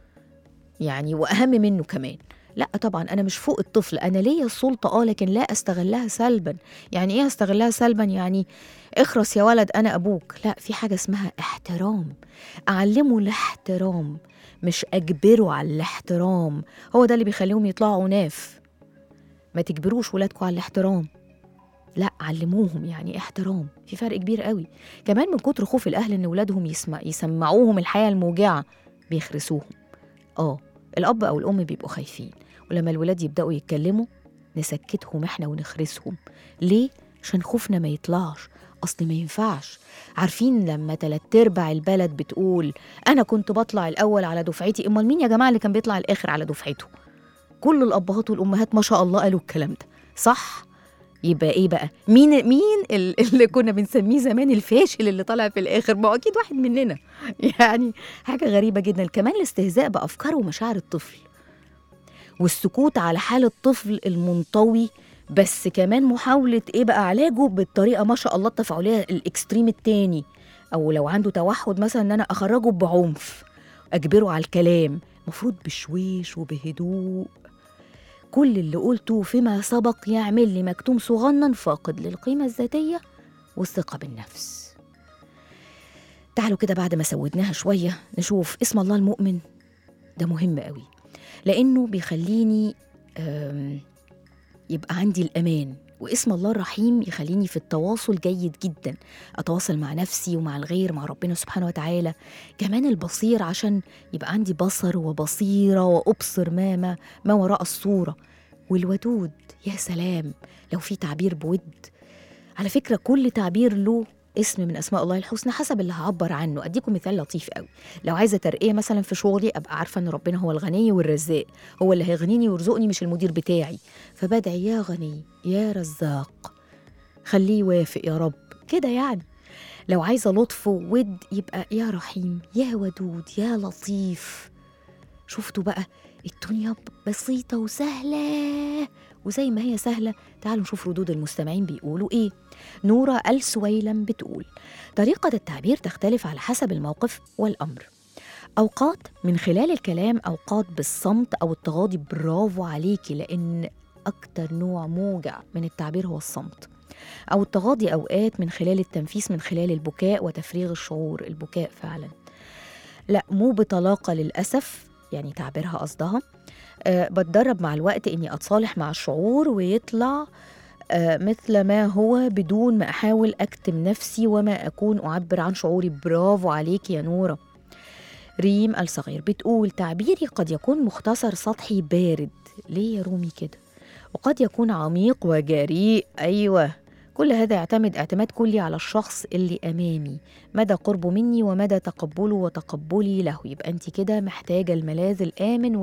يعني واهم منه كمان لا طبعا انا مش فوق الطفل انا ليا السلطه اه لكن لا استغلها سلبا يعني ايه استغلها سلبا يعني اخرس يا ولد انا ابوك لا في حاجه اسمها احترام اعلمه الاحترام مش اجبره على الاحترام هو ده اللي بيخليهم يطلعوا عناف ما تجبروش ولادكم على الاحترام لا علموهم يعني احترام في فرق كبير قوي كمان من كتر خوف الاهل ان ولادهم يسمع يسمعوهم الحياه الموجعه بيخرسوهم اه الاب او الام بيبقوا خايفين ولما الولاد يبداوا يتكلموا نسكتهم احنا ونخرسهم ليه عشان خوفنا ما يطلعش اصل ما ينفعش عارفين لما تلات ارباع البلد بتقول انا كنت بطلع الاول على دفعتي امال مين يا جماعه اللي كان بيطلع الاخر على دفعته كل الابهات والامهات ما شاء الله قالوا الكلام ده صح يبقى ايه بقى مين مين ال- اللي كنا بنسميه زمان الفاشل اللي طالع في الاخر ما هو اكيد واحد مننا يعني حاجه غريبه جدا كمان الاستهزاء بافكار ومشاعر الطفل والسكوت على حال الطفل المنطوي بس كمان محاولة إيه بقى علاجه بالطريقة ما شاء الله التفاعلية الإكستريم التاني أو لو عنده توحد مثلا إن أنا أخرجه بعنف أجبره على الكلام مفروض بشويش وبهدوء كل اللي قلته فيما سبق يعمل لي مكتوم صغنن فاقد للقيمة الذاتية والثقة بالنفس تعالوا كده بعد ما سودناها شوية نشوف اسم الله المؤمن ده مهم قوي لأنه بيخليني أم، يبقى عندي الأمان واسم الله الرحيم يخليني في التواصل جيد جدا أتواصل مع نفسي ومع الغير مع ربنا سبحانه وتعالى كمان البصير عشان يبقى عندي بصر وبصيرة وأبصر ما ما, ما وراء الصورة والودود يا سلام لو في تعبير بود على فكرة كل تعبير له اسم من اسماء الله الحسنى حسب اللي هعبر عنه اديكم مثال لطيف قوي لو عايزه ترقيه مثلا في شغلي ابقى عارفه ان ربنا هو الغني والرزاق هو اللي هيغنيني ويرزقني مش المدير بتاعي فبدعي يا غني يا رزاق خليه يوافق يا رب كده يعني لو عايزه لطف وود يبقى يا رحيم يا ودود يا لطيف شفتوا بقى الدنيا بسيطة وسهلة وزي ما هي سهلة تعالوا نشوف ردود المستمعين بيقولوا إيه نورة السويلم بتقول طريقة التعبير تختلف على حسب الموقف والأمر أوقات من خلال الكلام أوقات بالصمت أو التغاضي برافو عليكي لأن أكتر نوع موجع من التعبير هو الصمت أو التغاضي أوقات من خلال التنفيس من خلال البكاء وتفريغ الشعور البكاء فعلا لا مو بطلاقة للأسف يعني تعبيرها قصدها أه بتدرب مع الوقت إني أتصالح مع الشعور ويطلع أه مثل ما هو بدون ما أحاول أكتم نفسي وما أكون أعبر عن شعوري برافو عليك يا نورة ريم الصغير بتقول تعبيري قد يكون مختصر سطحي بارد ليه يا رومي كده وقد يكون عميق وجريء أيوة كل هذا يعتمد اعتماد كلي على الشخص اللي أمامي مدى قربه مني ومدى تقبله وتقبلي له يبقى أنت كده محتاجة الملاذ الآمن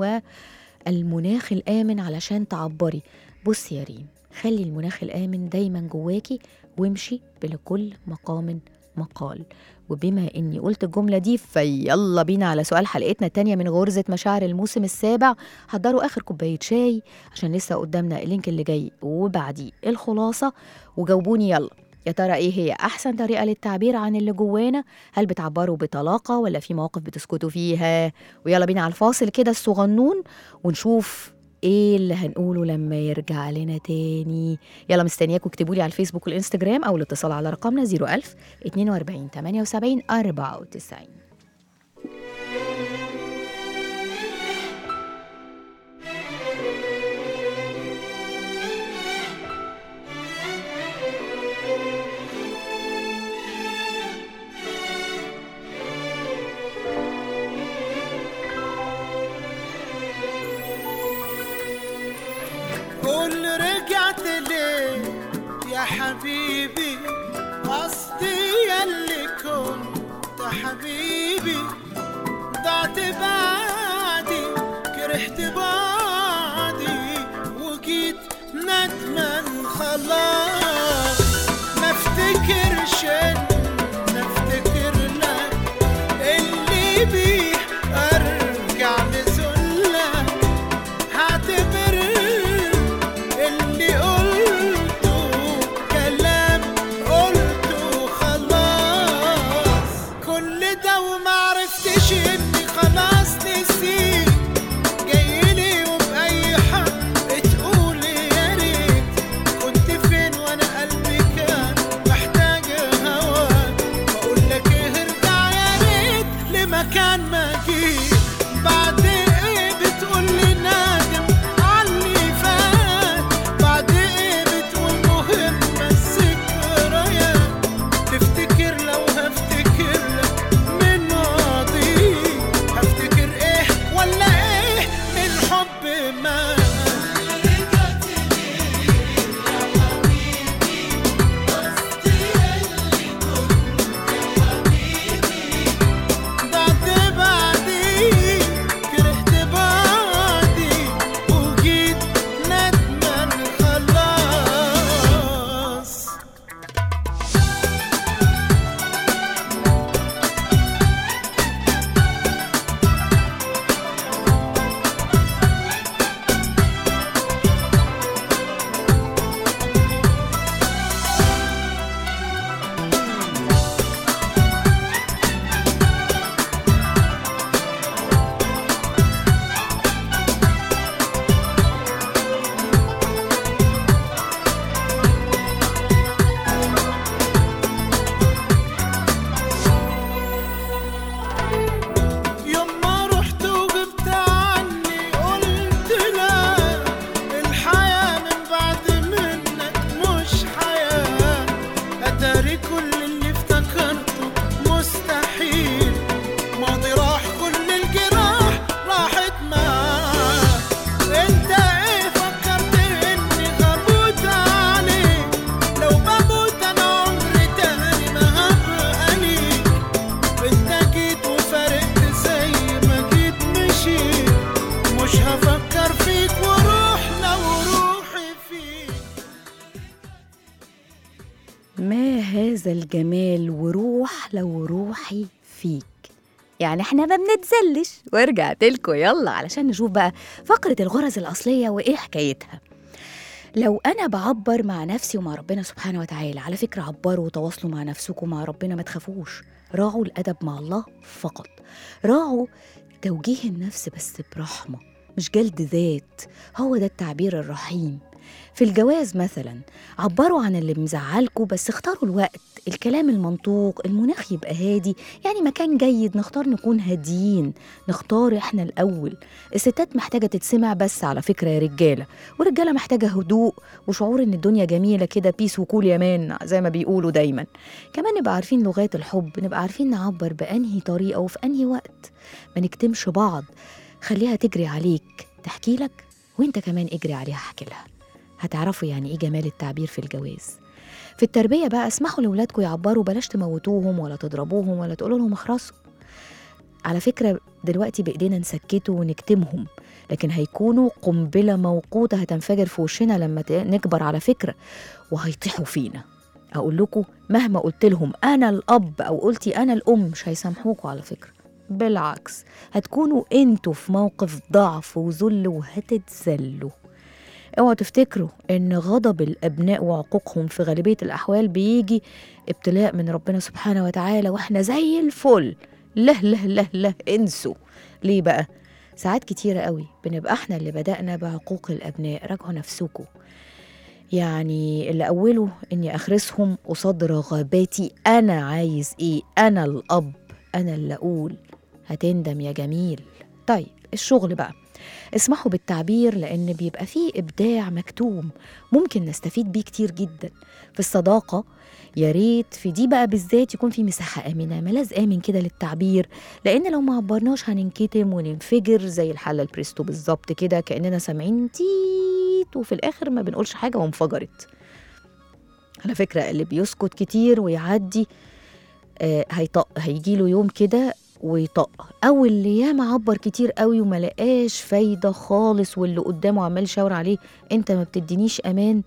والمناخ الآمن علشان تعبري بصي يا ريم خلي المناخ الآمن دايما جواكي وامشي بلكل مقام مقال وبما اني قلت الجمله دي فيلا بينا على سؤال حلقتنا التانية من غرزه مشاعر الموسم السابع حضروا اخر كوبايه شاي عشان لسه قدامنا اللينك اللي جاي وبعديه الخلاصه وجاوبوني يلا يا ترى ايه هي احسن طريقه للتعبير عن اللي جوانا هل بتعبروا بطلاقه ولا في مواقف بتسكتوا فيها ويلا بينا على الفاصل كده الصغنون ونشوف ايه اللي هنقوله لما يرجع لنا تاني يلا مستنياكم اكتبوا لي على الفيسبوك والانستجرام او الاتصال على رقمنا 01000 42 78 94 قول رجعت ليه يا حبيبي قصدي ياللي كنت حبيبي ضعت بعدي كرهت بعدي وجيت ندمان خلاص ما افتكرش ان افتكر لك اللي بيه ارجع لذلك هعتبر اللي قلته كلام قلته خلاص كل ده ومعرفتش اني خلاص نسيت جايلي وبأي حق تقول يا ريت كنت فين وانا قلبي كان محتاج هواك بقول لك ايه ارجع يا ريت لمكان ما جيت بعد ايه بتقول لي نادم علي فات بعد ايه بتقول مهمة الذكريات تفتكر لو هفتكر لك من ماضي هفتكر ايه ولا ايه من حب ما ضعت بعدي كرهت بعدي وجيت ندمان خلاص يوم ما رحت وغبت عني قلت لا الحياة من بعد منك مش حياة أتاري كل اللي افتكرته مستحيل ماضي راح كل الجراح راحت معاه انت ايه فكرت اني هموت عليك لو بموت انا عمري تاني ما هبقى ليك انت جيت وفارقت زي ما جيت مشيت مش هفكر فيك وروح لو روحي فيك ما هذا الجمال وروح لو روحي فيك يعني احنا ما بنتزلش ورجعت لكم يلا علشان نشوف بقى فقرة الغرز الأصلية وإيه حكايتها لو أنا بعبر مع نفسي ومع ربنا سبحانه وتعالى على فكرة عبروا وتواصلوا مع نفسكم مع ربنا ما تخافوش راعوا الأدب مع الله فقط راعوا توجيه النفس بس برحمة مش جلد ذات هو ده التعبير الرحيم في الجواز مثلا عبروا عن اللي مزعلكوا بس اختاروا الوقت الكلام المنطوق المناخ يبقى هادي يعني مكان جيد نختار نكون هاديين نختار احنا الأول الستات محتاجة تتسمع بس على فكرة يا رجالة والرجالة محتاجة هدوء وشعور ان الدنيا جميلة كده بيس وكول يمان زي ما بيقولوا دايما كمان نبقى عارفين لغات الحب نبقى عارفين نعبر بأنهي طريقة وفي أنهي وقت ما نكتمش بعض خليها تجري عليك تحكي لك وانت كمان اجري عليها احكي لها هتعرفوا يعني ايه جمال التعبير في الجواز في التربية بقى اسمحوا لأولادكم يعبروا بلاش تموتوهم ولا تضربوهم ولا تقولوا لهم اخرسوا على فكرة دلوقتي بإيدينا نسكته ونكتمهم لكن هيكونوا قنبلة موقوتة هتنفجر في وشنا لما ت- نكبر على فكرة وهيطيحوا فينا أقول لكم مهما قلت لهم أنا الأب أو قلتي أنا الأم مش هيسامحوكوا على فكرة بالعكس هتكونوا انتوا في موقف ضعف وذل وهتتذلوا اوعوا تفتكروا ان غضب الابناء وعقوقهم في غالبيه الاحوال بيجي ابتلاء من ربنا سبحانه وتعالى واحنا زي الفل لا لا لا لا انسوا ليه بقى ساعات كتيرة قوي بنبقى احنا اللي بدأنا بعقوق الأبناء راجعوا نفسكم يعني اللي أوله إني أخرسهم قصاد رغباتي أنا عايز إيه أنا الأب أنا اللي أقول هتندم يا جميل طيب الشغل بقى اسمحوا بالتعبير لأن بيبقى فيه إبداع مكتوم ممكن نستفيد بيه كتير جدا في الصداقة يا ريت في دي بقى بالذات يكون في مساحة آمنة ملاذ آمن كده للتعبير لأن لو ما عبرناش هننكتم وننفجر زي الحلة البريستو بالظبط كده كأننا سامعين تيت وفي الآخر ما بنقولش حاجة وانفجرت على فكرة اللي بيسكت كتير ويعدي آه هيطق هيجي له يوم كده ويطق او اللي ياما عبر كتير قوي وما لقاش فايده خالص واللي قدامه عمال يشاور عليه انت ما بتدينيش امان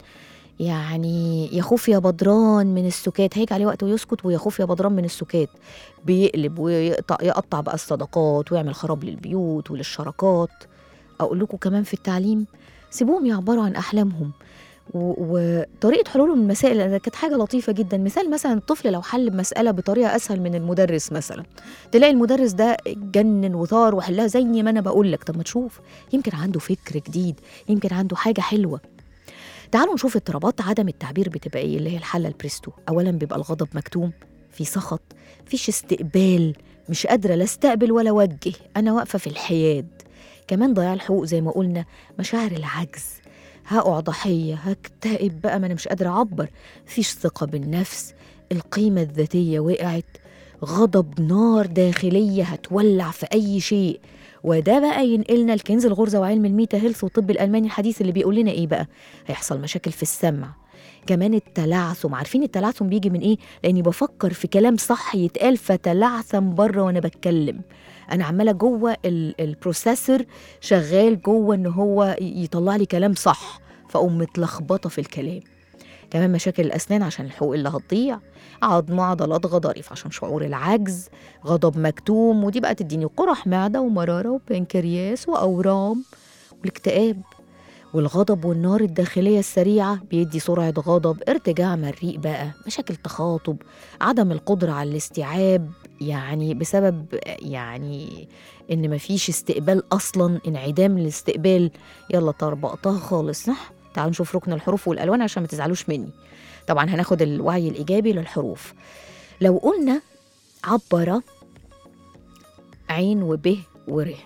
يعني يخوف يا بدران من السكات هيجي عليه وقت ويسكت ويخوف يا بدران من السكات بيقلب ويقطع يقطع بقى الصداقات ويعمل خراب للبيوت وللشراكات اقول لكم كمان في التعليم سيبوهم يعبروا عن احلامهم و- وطريقه حلولهم المسائل أنا كانت حاجه لطيفه جدا مثال مثلا الطفل لو حل مساله بطريقه اسهل من المدرس مثلا تلاقي المدرس ده اتجنن وثار وحلها زي ما انا بقول لك طب ما تشوف يمكن عنده فكر جديد يمكن عنده حاجه حلوه تعالوا نشوف اضطرابات عدم التعبير بتبقى ايه اللي هي الحاله البريستو اولا بيبقى الغضب مكتوم في سخط فيش استقبال مش قادره لا استقبل ولا اوجه انا واقفه في الحياد كمان ضياع الحقوق زي ما قلنا مشاعر العجز هقع ضحيه هكتئب بقى ما انا مش قادره اعبر فيش ثقه بالنفس القيمه الذاتيه وقعت غضب نار داخليه هتولع في اي شيء وده بقى ينقلنا لكنز الغرزه وعلم الميتا هيلث والطب الالماني الحديث اللي بيقول لنا ايه بقى هيحصل مشاكل في السمع كمان التلعثم عارفين التلعثم بيجي من ايه لاني بفكر في كلام صح يتقال فتلعثم بره وانا بتكلم انا عماله جوه ال- البروسيسور شغال جوه ان هو ي- يطلع لي كلام صح فاقوم متلخبطه في الكلام كمان مشاكل الاسنان عشان الحقوق اللي هتضيع عظم عضلات غضاريف عشان شعور العجز غضب مكتوم ودي بقى تديني قرح معده ومراره وبنكرياس واورام والاكتئاب والغضب والنار الداخلية السريعة بيدي سرعة غضب ارتجاع مريء بقى مشاكل تخاطب عدم القدرة على الاستيعاب يعني بسبب يعني ان مفيش استقبال اصلا انعدام الاستقبال يلا طربقتها خالص صح تعالوا نشوف ركن الحروف والالوان عشان ما تزعلوش مني طبعا هناخد الوعي الايجابي للحروف لو قلنا عبر عين وب وره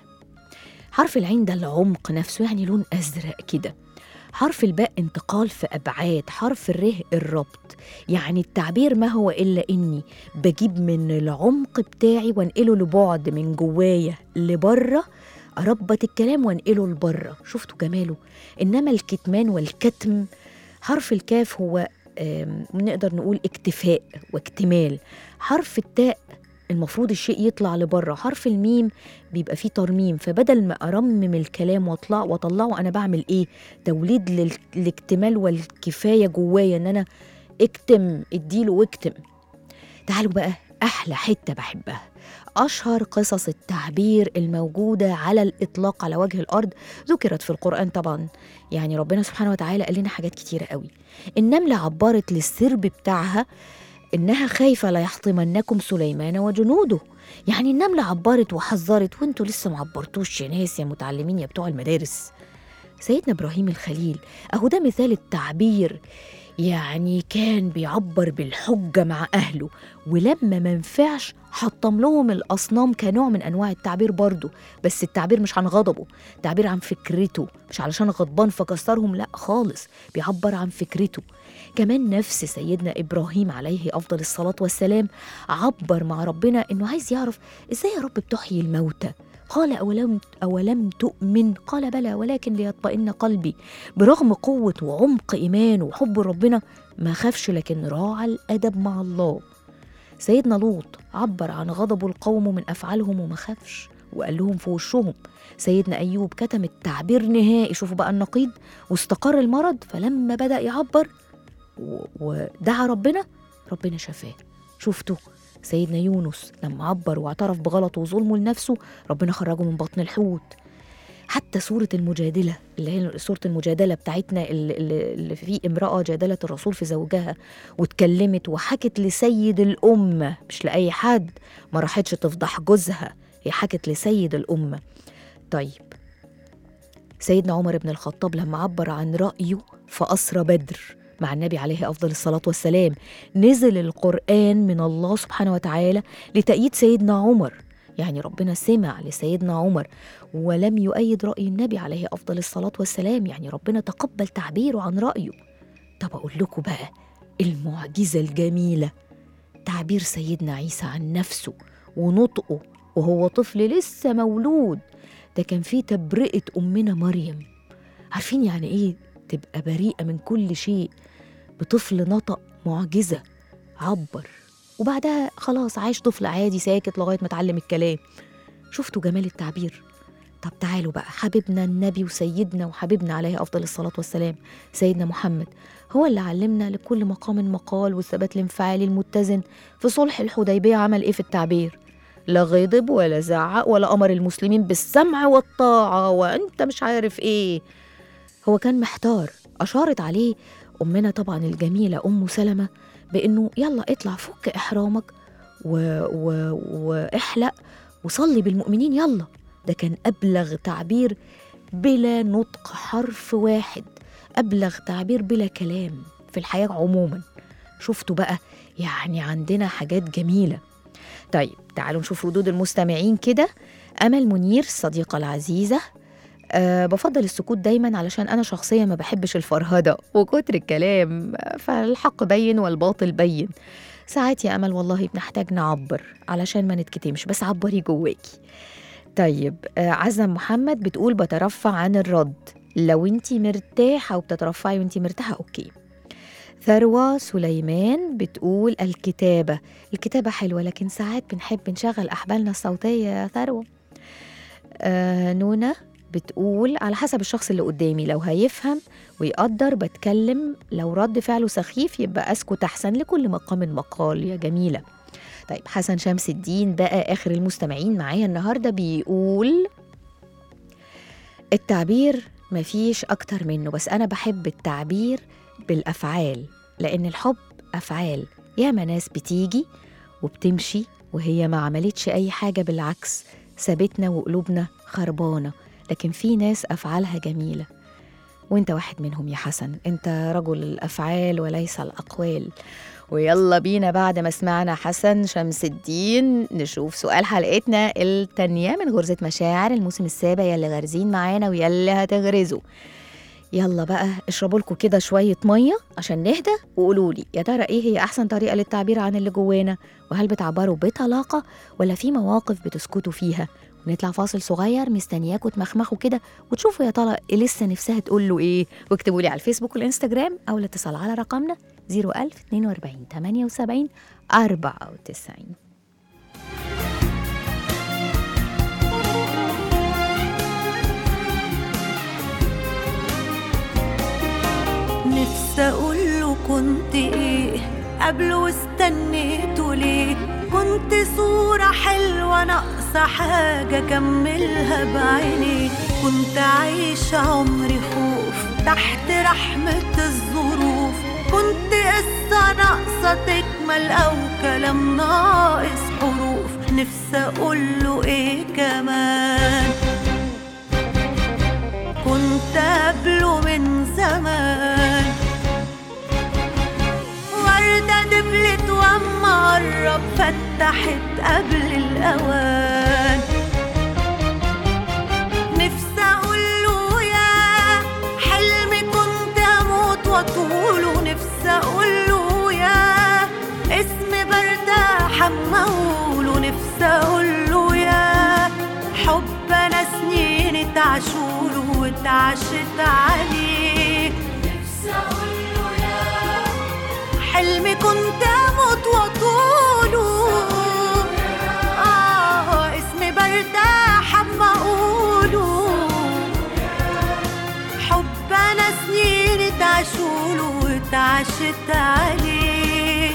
حرف العين ده العمق نفسه يعني لون ازرق كده حرف الباء انتقال في ابعاد حرف الره الربط يعني التعبير ما هو الا اني بجيب من العمق بتاعي وانقله لبعد من جوايا لبره اربط الكلام وانقله لبره شفتوا جماله انما الكتمان والكتم حرف الكاف هو آم، نقدر نقول اكتفاء واكتمال حرف التاء المفروض الشيء يطلع لبره حرف الميم بيبقى فيه ترميم فبدل ما ارمم الكلام واطلع واطلعه انا بعمل ايه توليد لل- الاكتمال والكفايه جوايا ان انا اكتم اديله واكتم تعالوا بقى احلى حته بحبها اشهر قصص التعبير الموجوده على الاطلاق على وجه الارض ذكرت في القران طبعا يعني ربنا سبحانه وتعالى قال لنا حاجات كتيره قوي النمله عبرت للسرب بتاعها انها خايفه لا يحطمنكم سليمان وجنوده يعني النمله عبرت وحذرت وانتوا لسه معبرتوش يا ناس يا متعلمين يا بتوع المدارس سيدنا ابراهيم الخليل اهو ده مثال التعبير يعني كان بيعبر بالحجة مع أهله ولما منفعش حطم لهم الأصنام كنوع من أنواع التعبير برضه بس التعبير مش عن غضبه تعبير عن فكرته مش علشان غضبان فكسرهم لا خالص بيعبر عن فكرته كمان نفس سيدنا إبراهيم عليه أفضل الصلاة والسلام عبر مع ربنا إنه عايز يعرف إزاي يا رب بتحيي الموتى قال أولم, أولم تؤمن قال بلى ولكن ليطمئن قلبي برغم قوة وعمق إيمانه وحب ربنا ما خافش لكن راعى الأدب مع الله سيدنا لوط عبر عن غضبه القوم من أفعالهم وما خافش وقال لهم في وشهم سيدنا أيوب كتم التعبير نهائي شوفوا بقى النقيض واستقر المرض فلما بدأ يعبر و- ودعا ربنا ربنا شفاه شفتوا سيدنا يونس لما عبر واعترف بغلطه وظلمه لنفسه ربنا خرجه من بطن الحوت حتى سورة المجادلة اللي هي سورة المجادلة بتاعتنا اللي, اللي اللي في امرأة جادلت الرسول في زوجها واتكلمت وحكت لسيد الأمة مش لأي حد ما راحتش تفضح جوزها هي حكت لسيد الأمة طيب سيدنا عمر بن الخطاب لما عبر عن رأيه في أسرى بدر مع النبي عليه أفضل الصلاة والسلام نزل القرآن من الله سبحانه وتعالى لتأييد سيدنا عمر يعني ربنا سمع لسيدنا عمر ولم يؤيد رأي النبي عليه أفضل الصلاة والسلام يعني ربنا تقبل تعبيره عن رأيه طب أقول لكم بقى المعجزة الجميلة تعبير سيدنا عيسى عن نفسه ونطقه وهو طفل لسه مولود ده كان فيه تبرئة أمنا مريم عارفين يعني إيه تبقى بريئة من كل شيء بطفل نطق معجزة عبر وبعدها خلاص عاش طفل عادي ساكت لغاية ما اتعلم الكلام شفتوا جمال التعبير طب تعالوا بقى حبيبنا النبي وسيدنا وحبيبنا عليه أفضل الصلاة والسلام سيدنا محمد هو اللي علمنا لكل مقام مقال والثبات الانفعالي المتزن في صلح الحديبية عمل إيه في التعبير لا غضب ولا زعق ولا أمر المسلمين بالسمع والطاعة وأنت مش عارف إيه هو كان محتار أشارت عليه أمنا طبعا الجميلة أم سلمة بإنه يلا اطلع فك إحرامك و... و... واحلق وصلي بالمؤمنين يلا ده كان أبلغ تعبير بلا نطق حرف واحد أبلغ تعبير بلا كلام في الحياة عموما شفتوا بقى يعني عندنا حاجات جميلة طيب تعالوا نشوف ردود المستمعين كده أمل منير الصديقة العزيزة أه بفضل السكوت دايما علشان أنا شخصيا ما بحبش الفرهدة وكتر الكلام فالحق بين والباطل بين ساعات يا أمل والله بنحتاج نعبر علشان ما نتكتمش بس عبري جواكي طيب آه، عزم محمد بتقول بترفع عن الرد لو انتي مرتاحة وبتترفعي وانتي مرتاحة اوكي ثروة سليمان بتقول الكتابة الكتابة حلوة لكن ساعات بنحب نشغل أحبالنا الصوتية يا ثروة آه نونا بتقول على حسب الشخص اللي قدامي لو هيفهم ويقدر بتكلم لو رد فعله سخيف يبقى أسكت أحسن لكل مقام مقال يا جميلة طيب حسن شمس الدين بقى آخر المستمعين معايا النهاردة بيقول التعبير مفيش أكتر منه بس أنا بحب التعبير بالأفعال لأن الحب أفعال ياما ناس بتيجي وبتمشي وهي ما عملتش أي حاجة بالعكس سابتنا وقلوبنا خربانة لكن في ناس أفعالها جميلة وانت واحد منهم يا حسن انت رجل الأفعال وليس الأقوال ويلا بينا بعد ما سمعنا حسن شمس الدين نشوف سؤال حلقتنا التانية من غرزة مشاعر الموسم السابع يلي غارزين معانا ويلي هتغرزوا يلا بقى اشربوا لكم كده شوية مية عشان نهدى وقولوا لي يا ترى ايه هي أحسن طريقة للتعبير عن اللي جوانا وهل بتعبروا بطلاقة ولا في مواقف بتسكتوا فيها ونطلع فاصل صغير مستنياكوا تمخمخوا كده وتشوفوا يا ترى لسه نفسها تقول له ايه واكتبوا لي على الفيسبوك والانستجرام او الاتصال على رقمنا 01042 78 94 نفسي اقوله كنت ايه قبل واستنيته ليه كنت صورة حلوة ناقصة حاجة كملها بعيني كنت عايشة عمري خوف تحت رحمة الظروف كنت قصة ناقصة تكمل أو كلام ناقص حروف نفسي أقوله إيه كمان كنت قبله من زمان وردة دبلت واما قرب فتحت قبل الأوان نفسي أقوله يا حلمي كنت أموت وأطوله نفسي أقوله يا اسم برتاح أما أقوله نفسي أقوله يا حب أنا سنين اتعشوله واتعشت عليه نفسي أقوله يا حلمي كنت اموت واطوله اه اسمي برتاح اما اقوله حب انا سنين اتعشوله واتعشت عليه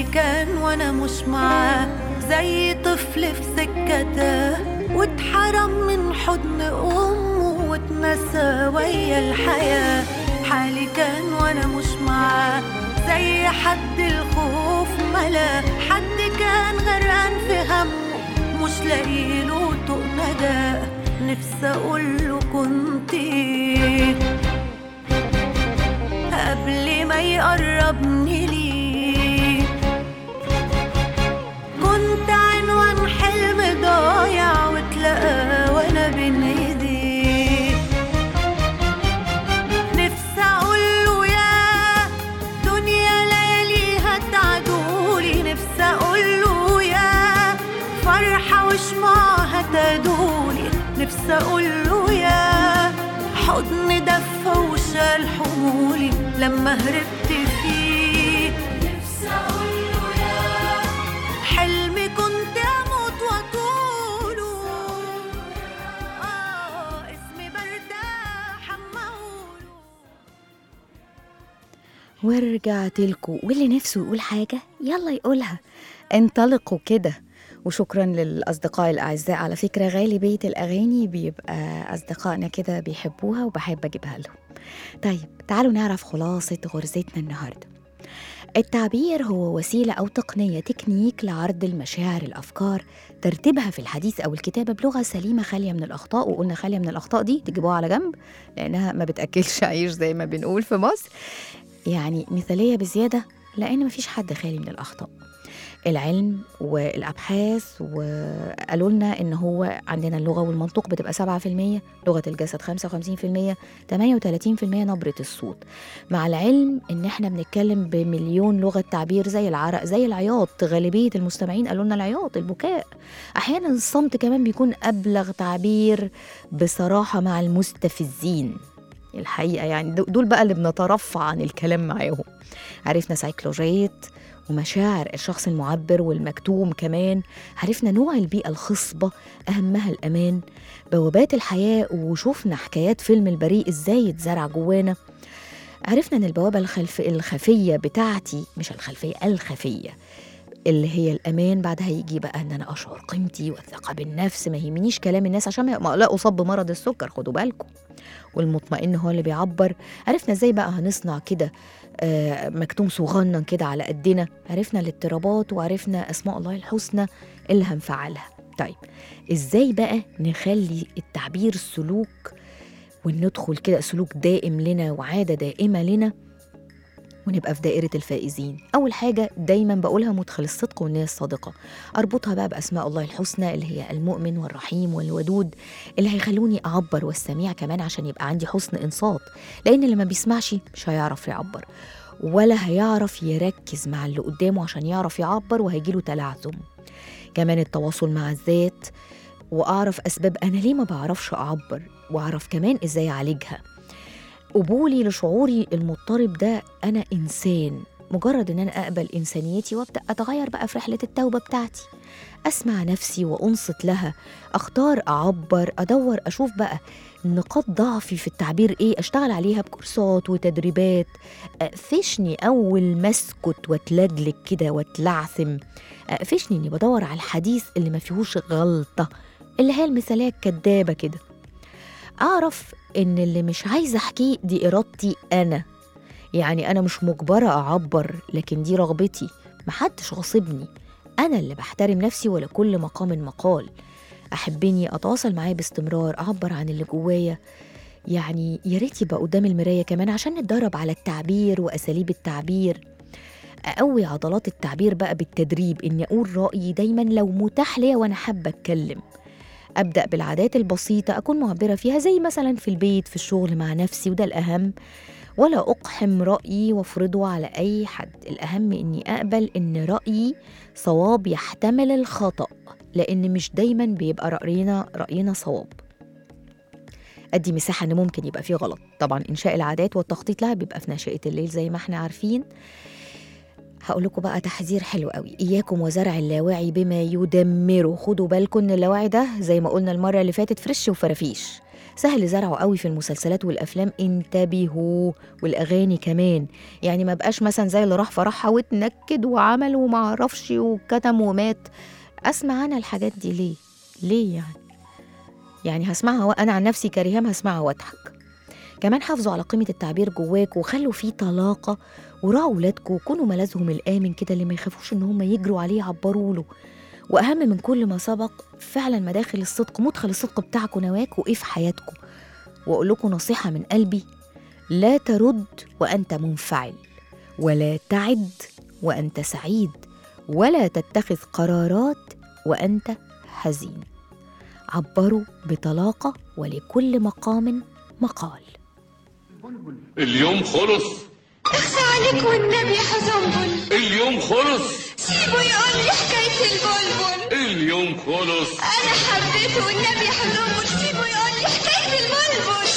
حالي كان وانا مش معاه زي طفل في سكته واتحرم من حضن امه واتنسى ويا الحياه حالي كان وانا مش معاه زي حد الخوف ملا حد كان غرقان في همه مش لاقيله طوق ندى نفسي اقوله كنت إيه قبل ما يقربني ليه كنت عنوان حلم ضايع واتلقى وانا بين ايديه نفسي اقوله يا دنيا لياليها تعدولي نفسي اقوله يا فرحة وشمعها تدولي نفسي اقوله يا حضن دفى وشال حمولي لما هربت فيه نفسي اقوله يا حلمي كنت اموت واطوله اه اسمي برتاح اما اقوله ورجعت لكم واللي نفسه يقول حاجة يلا يقولها انطلقوا كده وشكرا للأصدقاء الأعزاء على فكرة غالبية الأغاني بيبقى أصدقائنا كده بيحبوها وبحب أجيبها لهم طيب تعالوا نعرف خلاصة غرزتنا النهاردة التعبير هو وسيلة أو تقنية تكنيك لعرض المشاعر الأفكار ترتيبها في الحديث أو الكتابة بلغة سليمة خالية من الأخطاء وقلنا خالية من الأخطاء دي تجيبوها على جنب لأنها ما بتأكلش عيش زي ما بنقول في مصر يعني مثالية بزيادة لأن مفيش حد خالي من الأخطاء العلم والأبحاث وقالوا لنا إن هو عندنا اللغة والمنطق بتبقى 7% لغة الجسد 55% 38% نبرة الصوت مع العلم إن إحنا بنتكلم بمليون لغة تعبير زي العرق زي العياط غالبية المستمعين قالوا لنا العياط البكاء أحيانا الصمت كمان بيكون أبلغ تعبير بصراحة مع المستفزين الحقيقة يعني دو- دول بقى اللي بنترفع عن الكلام معاهم عرفنا سيكولوجية ومشاعر الشخص المعبر والمكتوم كمان عرفنا نوع البيئة الخصبة أهمها الأمان بوابات الحياة وشوفنا حكايات فيلم البريء إزاي اتزرع جوانا عرفنا ان البوابة الخلف الخفية بتاعتي مش الخلفية الخفية اللي هي الأمان بعدها يجي بقى إن أنا أشعر قيمتي والثقة بالنفس ما يهمنيش كلام الناس عشان ما- ما لا أصاب بمرض السكر خدوا بالكم والمطمئن هو اللي بيعبر عرفنا ازاي بقى هنصنع كده آه، مكتوم صغنن كده على قدنا عرفنا الاضطرابات وعرفنا اسماء الله الحسنى اللي هنفعلها طيب ازاي بقى نخلي التعبير سلوك وندخل كده سلوك دائم لنا وعاده دائمه لنا ونبقى في دائرة الفائزين أول حاجة دايما بقولها مدخل الصدق والنية الصادقة أربطها بقى بأسماء الله الحسنى اللي هي المؤمن والرحيم والودود اللي هيخلوني أعبر والسميع كمان عشان يبقى عندي حسن إنصات لأن اللي ما بيسمعش مش هيعرف يعبر ولا هيعرف يركز مع اللي قدامه عشان يعرف يعبر وهيجيله تلعثم كمان التواصل مع الذات وأعرف أسباب أنا ليه ما بعرفش أعبر وأعرف كمان إزاي أعالجها قبولي لشعوري المضطرب ده أنا إنسان مجرد إن أنا أقبل إنسانيتي وأبدأ أتغير بقى في رحلة التوبة بتاعتي أسمع نفسي وأنصت لها أختار أعبر أدور أشوف بقى نقاط ضعفي في التعبير إيه أشتغل عليها بكورسات وتدريبات أقفشني أول ما أسكت وأتلجلج كده وأتلعثم أقفشني إني بدور على الحديث اللي ما فيهوش غلطة اللي هي المثالية الكدابة كده أعرف إن اللي مش عايزة أحكيه دي إرادتي أنا يعني أنا مش مجبرة أعبر لكن دي رغبتي محدش غاصبني أنا اللي بحترم نفسي ولكل مقام مقال أحبني أتواصل معاه باستمرار أعبر عن اللي جوايا يعني يا ريت يبقى قدام المراية كمان عشان نتدرب على التعبير وأساليب التعبير أقوي عضلات التعبير بقى بالتدريب إني أقول رأيي دايما لو متاح ليا وأنا حابة أتكلم أبدأ بالعادات البسيطة أكون معبرة فيها زي مثلا في البيت في الشغل مع نفسي وده الأهم ولا أقحم رأيي وافرضه على أي حد الأهم إني أقبل إن رأيي صواب يحتمل الخطأ لأن مش دايما بيبقى رأينا رأينا صواب أدي مساحة إن ممكن يبقى فيه غلط طبعا إنشاء العادات والتخطيط لها بيبقى في ناشئة الليل زي ما احنا عارفين هقول لكم بقى تحذير حلو قوي اياكم وزرع اللاواعي بما يدمره خدوا بالكم ان اللاواعي ده زي ما قلنا المره اللي فاتت فريش وفرافيش سهل زرعه قوي في المسلسلات والافلام انتبهوا والاغاني كمان يعني ما بقاش مثلا زي اللي راح فرحها واتنكد وعمل وما عرفش وكتم ومات اسمع انا الحاجات دي ليه ليه يعني يعني هسمعها وانا عن نفسي كريهام هسمعها واضحك كمان حافظوا على قيمة التعبير جواك وخلوا فيه طلاقة وراعوا ولادكم وكونوا ملاذهم الآمن كده اللي ما يخافوش إن هم يجروا عليه يعبروا له وأهم من كل ما سبق فعلا مداخل الصدق مدخل الصدق بتاعكم نواك وإيه في حياتكم وأقول لكم نصيحة من قلبي لا ترد وأنت منفعل ولا تعد وأنت سعيد ولا تتخذ قرارات وأنت حزين عبروا بطلاقة ولكل مقام مقال اليوم خلص اخفى عليك والنبي يا حزنبل اليوم خلص سيبه يقول لي حكاية البلبل اليوم خلص أنا حبيته والنبي يا حزنبل سيبه يقول لي حكاية البلبل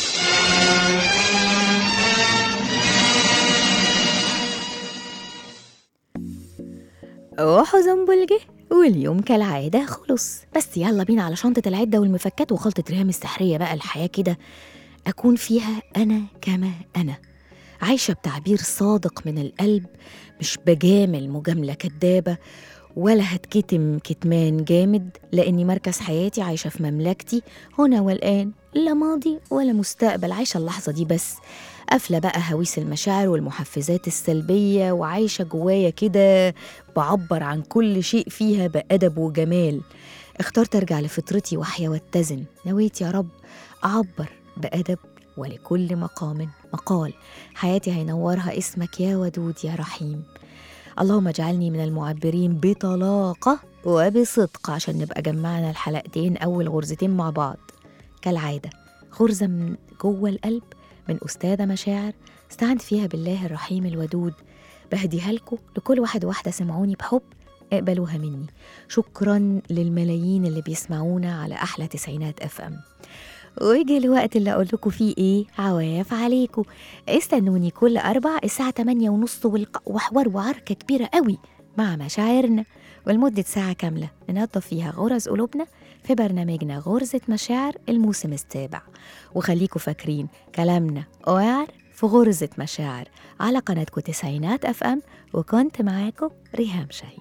وحزنبل جه واليوم كالعادة خلص بس يلا بينا على شنطة العدة والمفكات وخلطة ريهام السحرية بقى الحياة كده أكون فيها أنا كما أنا عايشة بتعبير صادق من القلب مش بجامل مجاملة كدابة ولا هتكتم كتمان جامد لأني مركز حياتي عايشة في مملكتي هنا والآن لا ماضي ولا مستقبل عايشة اللحظة دي بس قافلة بقى هويس المشاعر والمحفزات السلبية وعايشة جوايا كده بعبر عن كل شيء فيها بأدب وجمال اخترت أرجع لفطرتي وأحيا واتزن نويت يا رب أعبر بأدب ولكل مقام مقال حياتي هينورها اسمك يا ودود يا رحيم اللهم اجعلني من المعبرين بطلاقة وبصدق عشان نبقى جمعنا الحلقتين أول غرزتين مع بعض كالعادة غرزة من جوه القلب من أستاذة مشاعر استعنت فيها بالله الرحيم الودود بهديها لكم لكل واحد واحدة سمعوني بحب اقبلوها مني شكرا للملايين اللي بيسمعونا على أحلى تسعينات اف ام ويجي الوقت اللي أقول لكم فيه إيه عواف عليكم استنوني كل أربع الساعة 8 ونص والق- وحوار وعركة كبيرة قوي مع مشاعرنا ولمدة ساعة كاملة ننظف فيها غرز قلوبنا في برنامجنا غرزة مشاعر الموسم السابع وخليكوا فاكرين كلامنا وعر في غرزة مشاعر على قناتكم تسعينات اف ام وكنت معاكم ريهام شاهين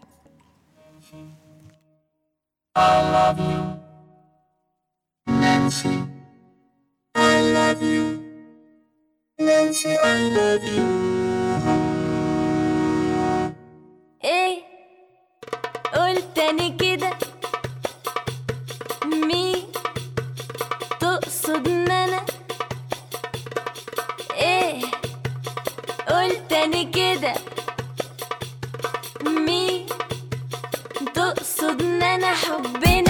ايه قلت تاني كده مين تقصد ان انا ايه قلت تاني كده مين تقصد ان انا حبنا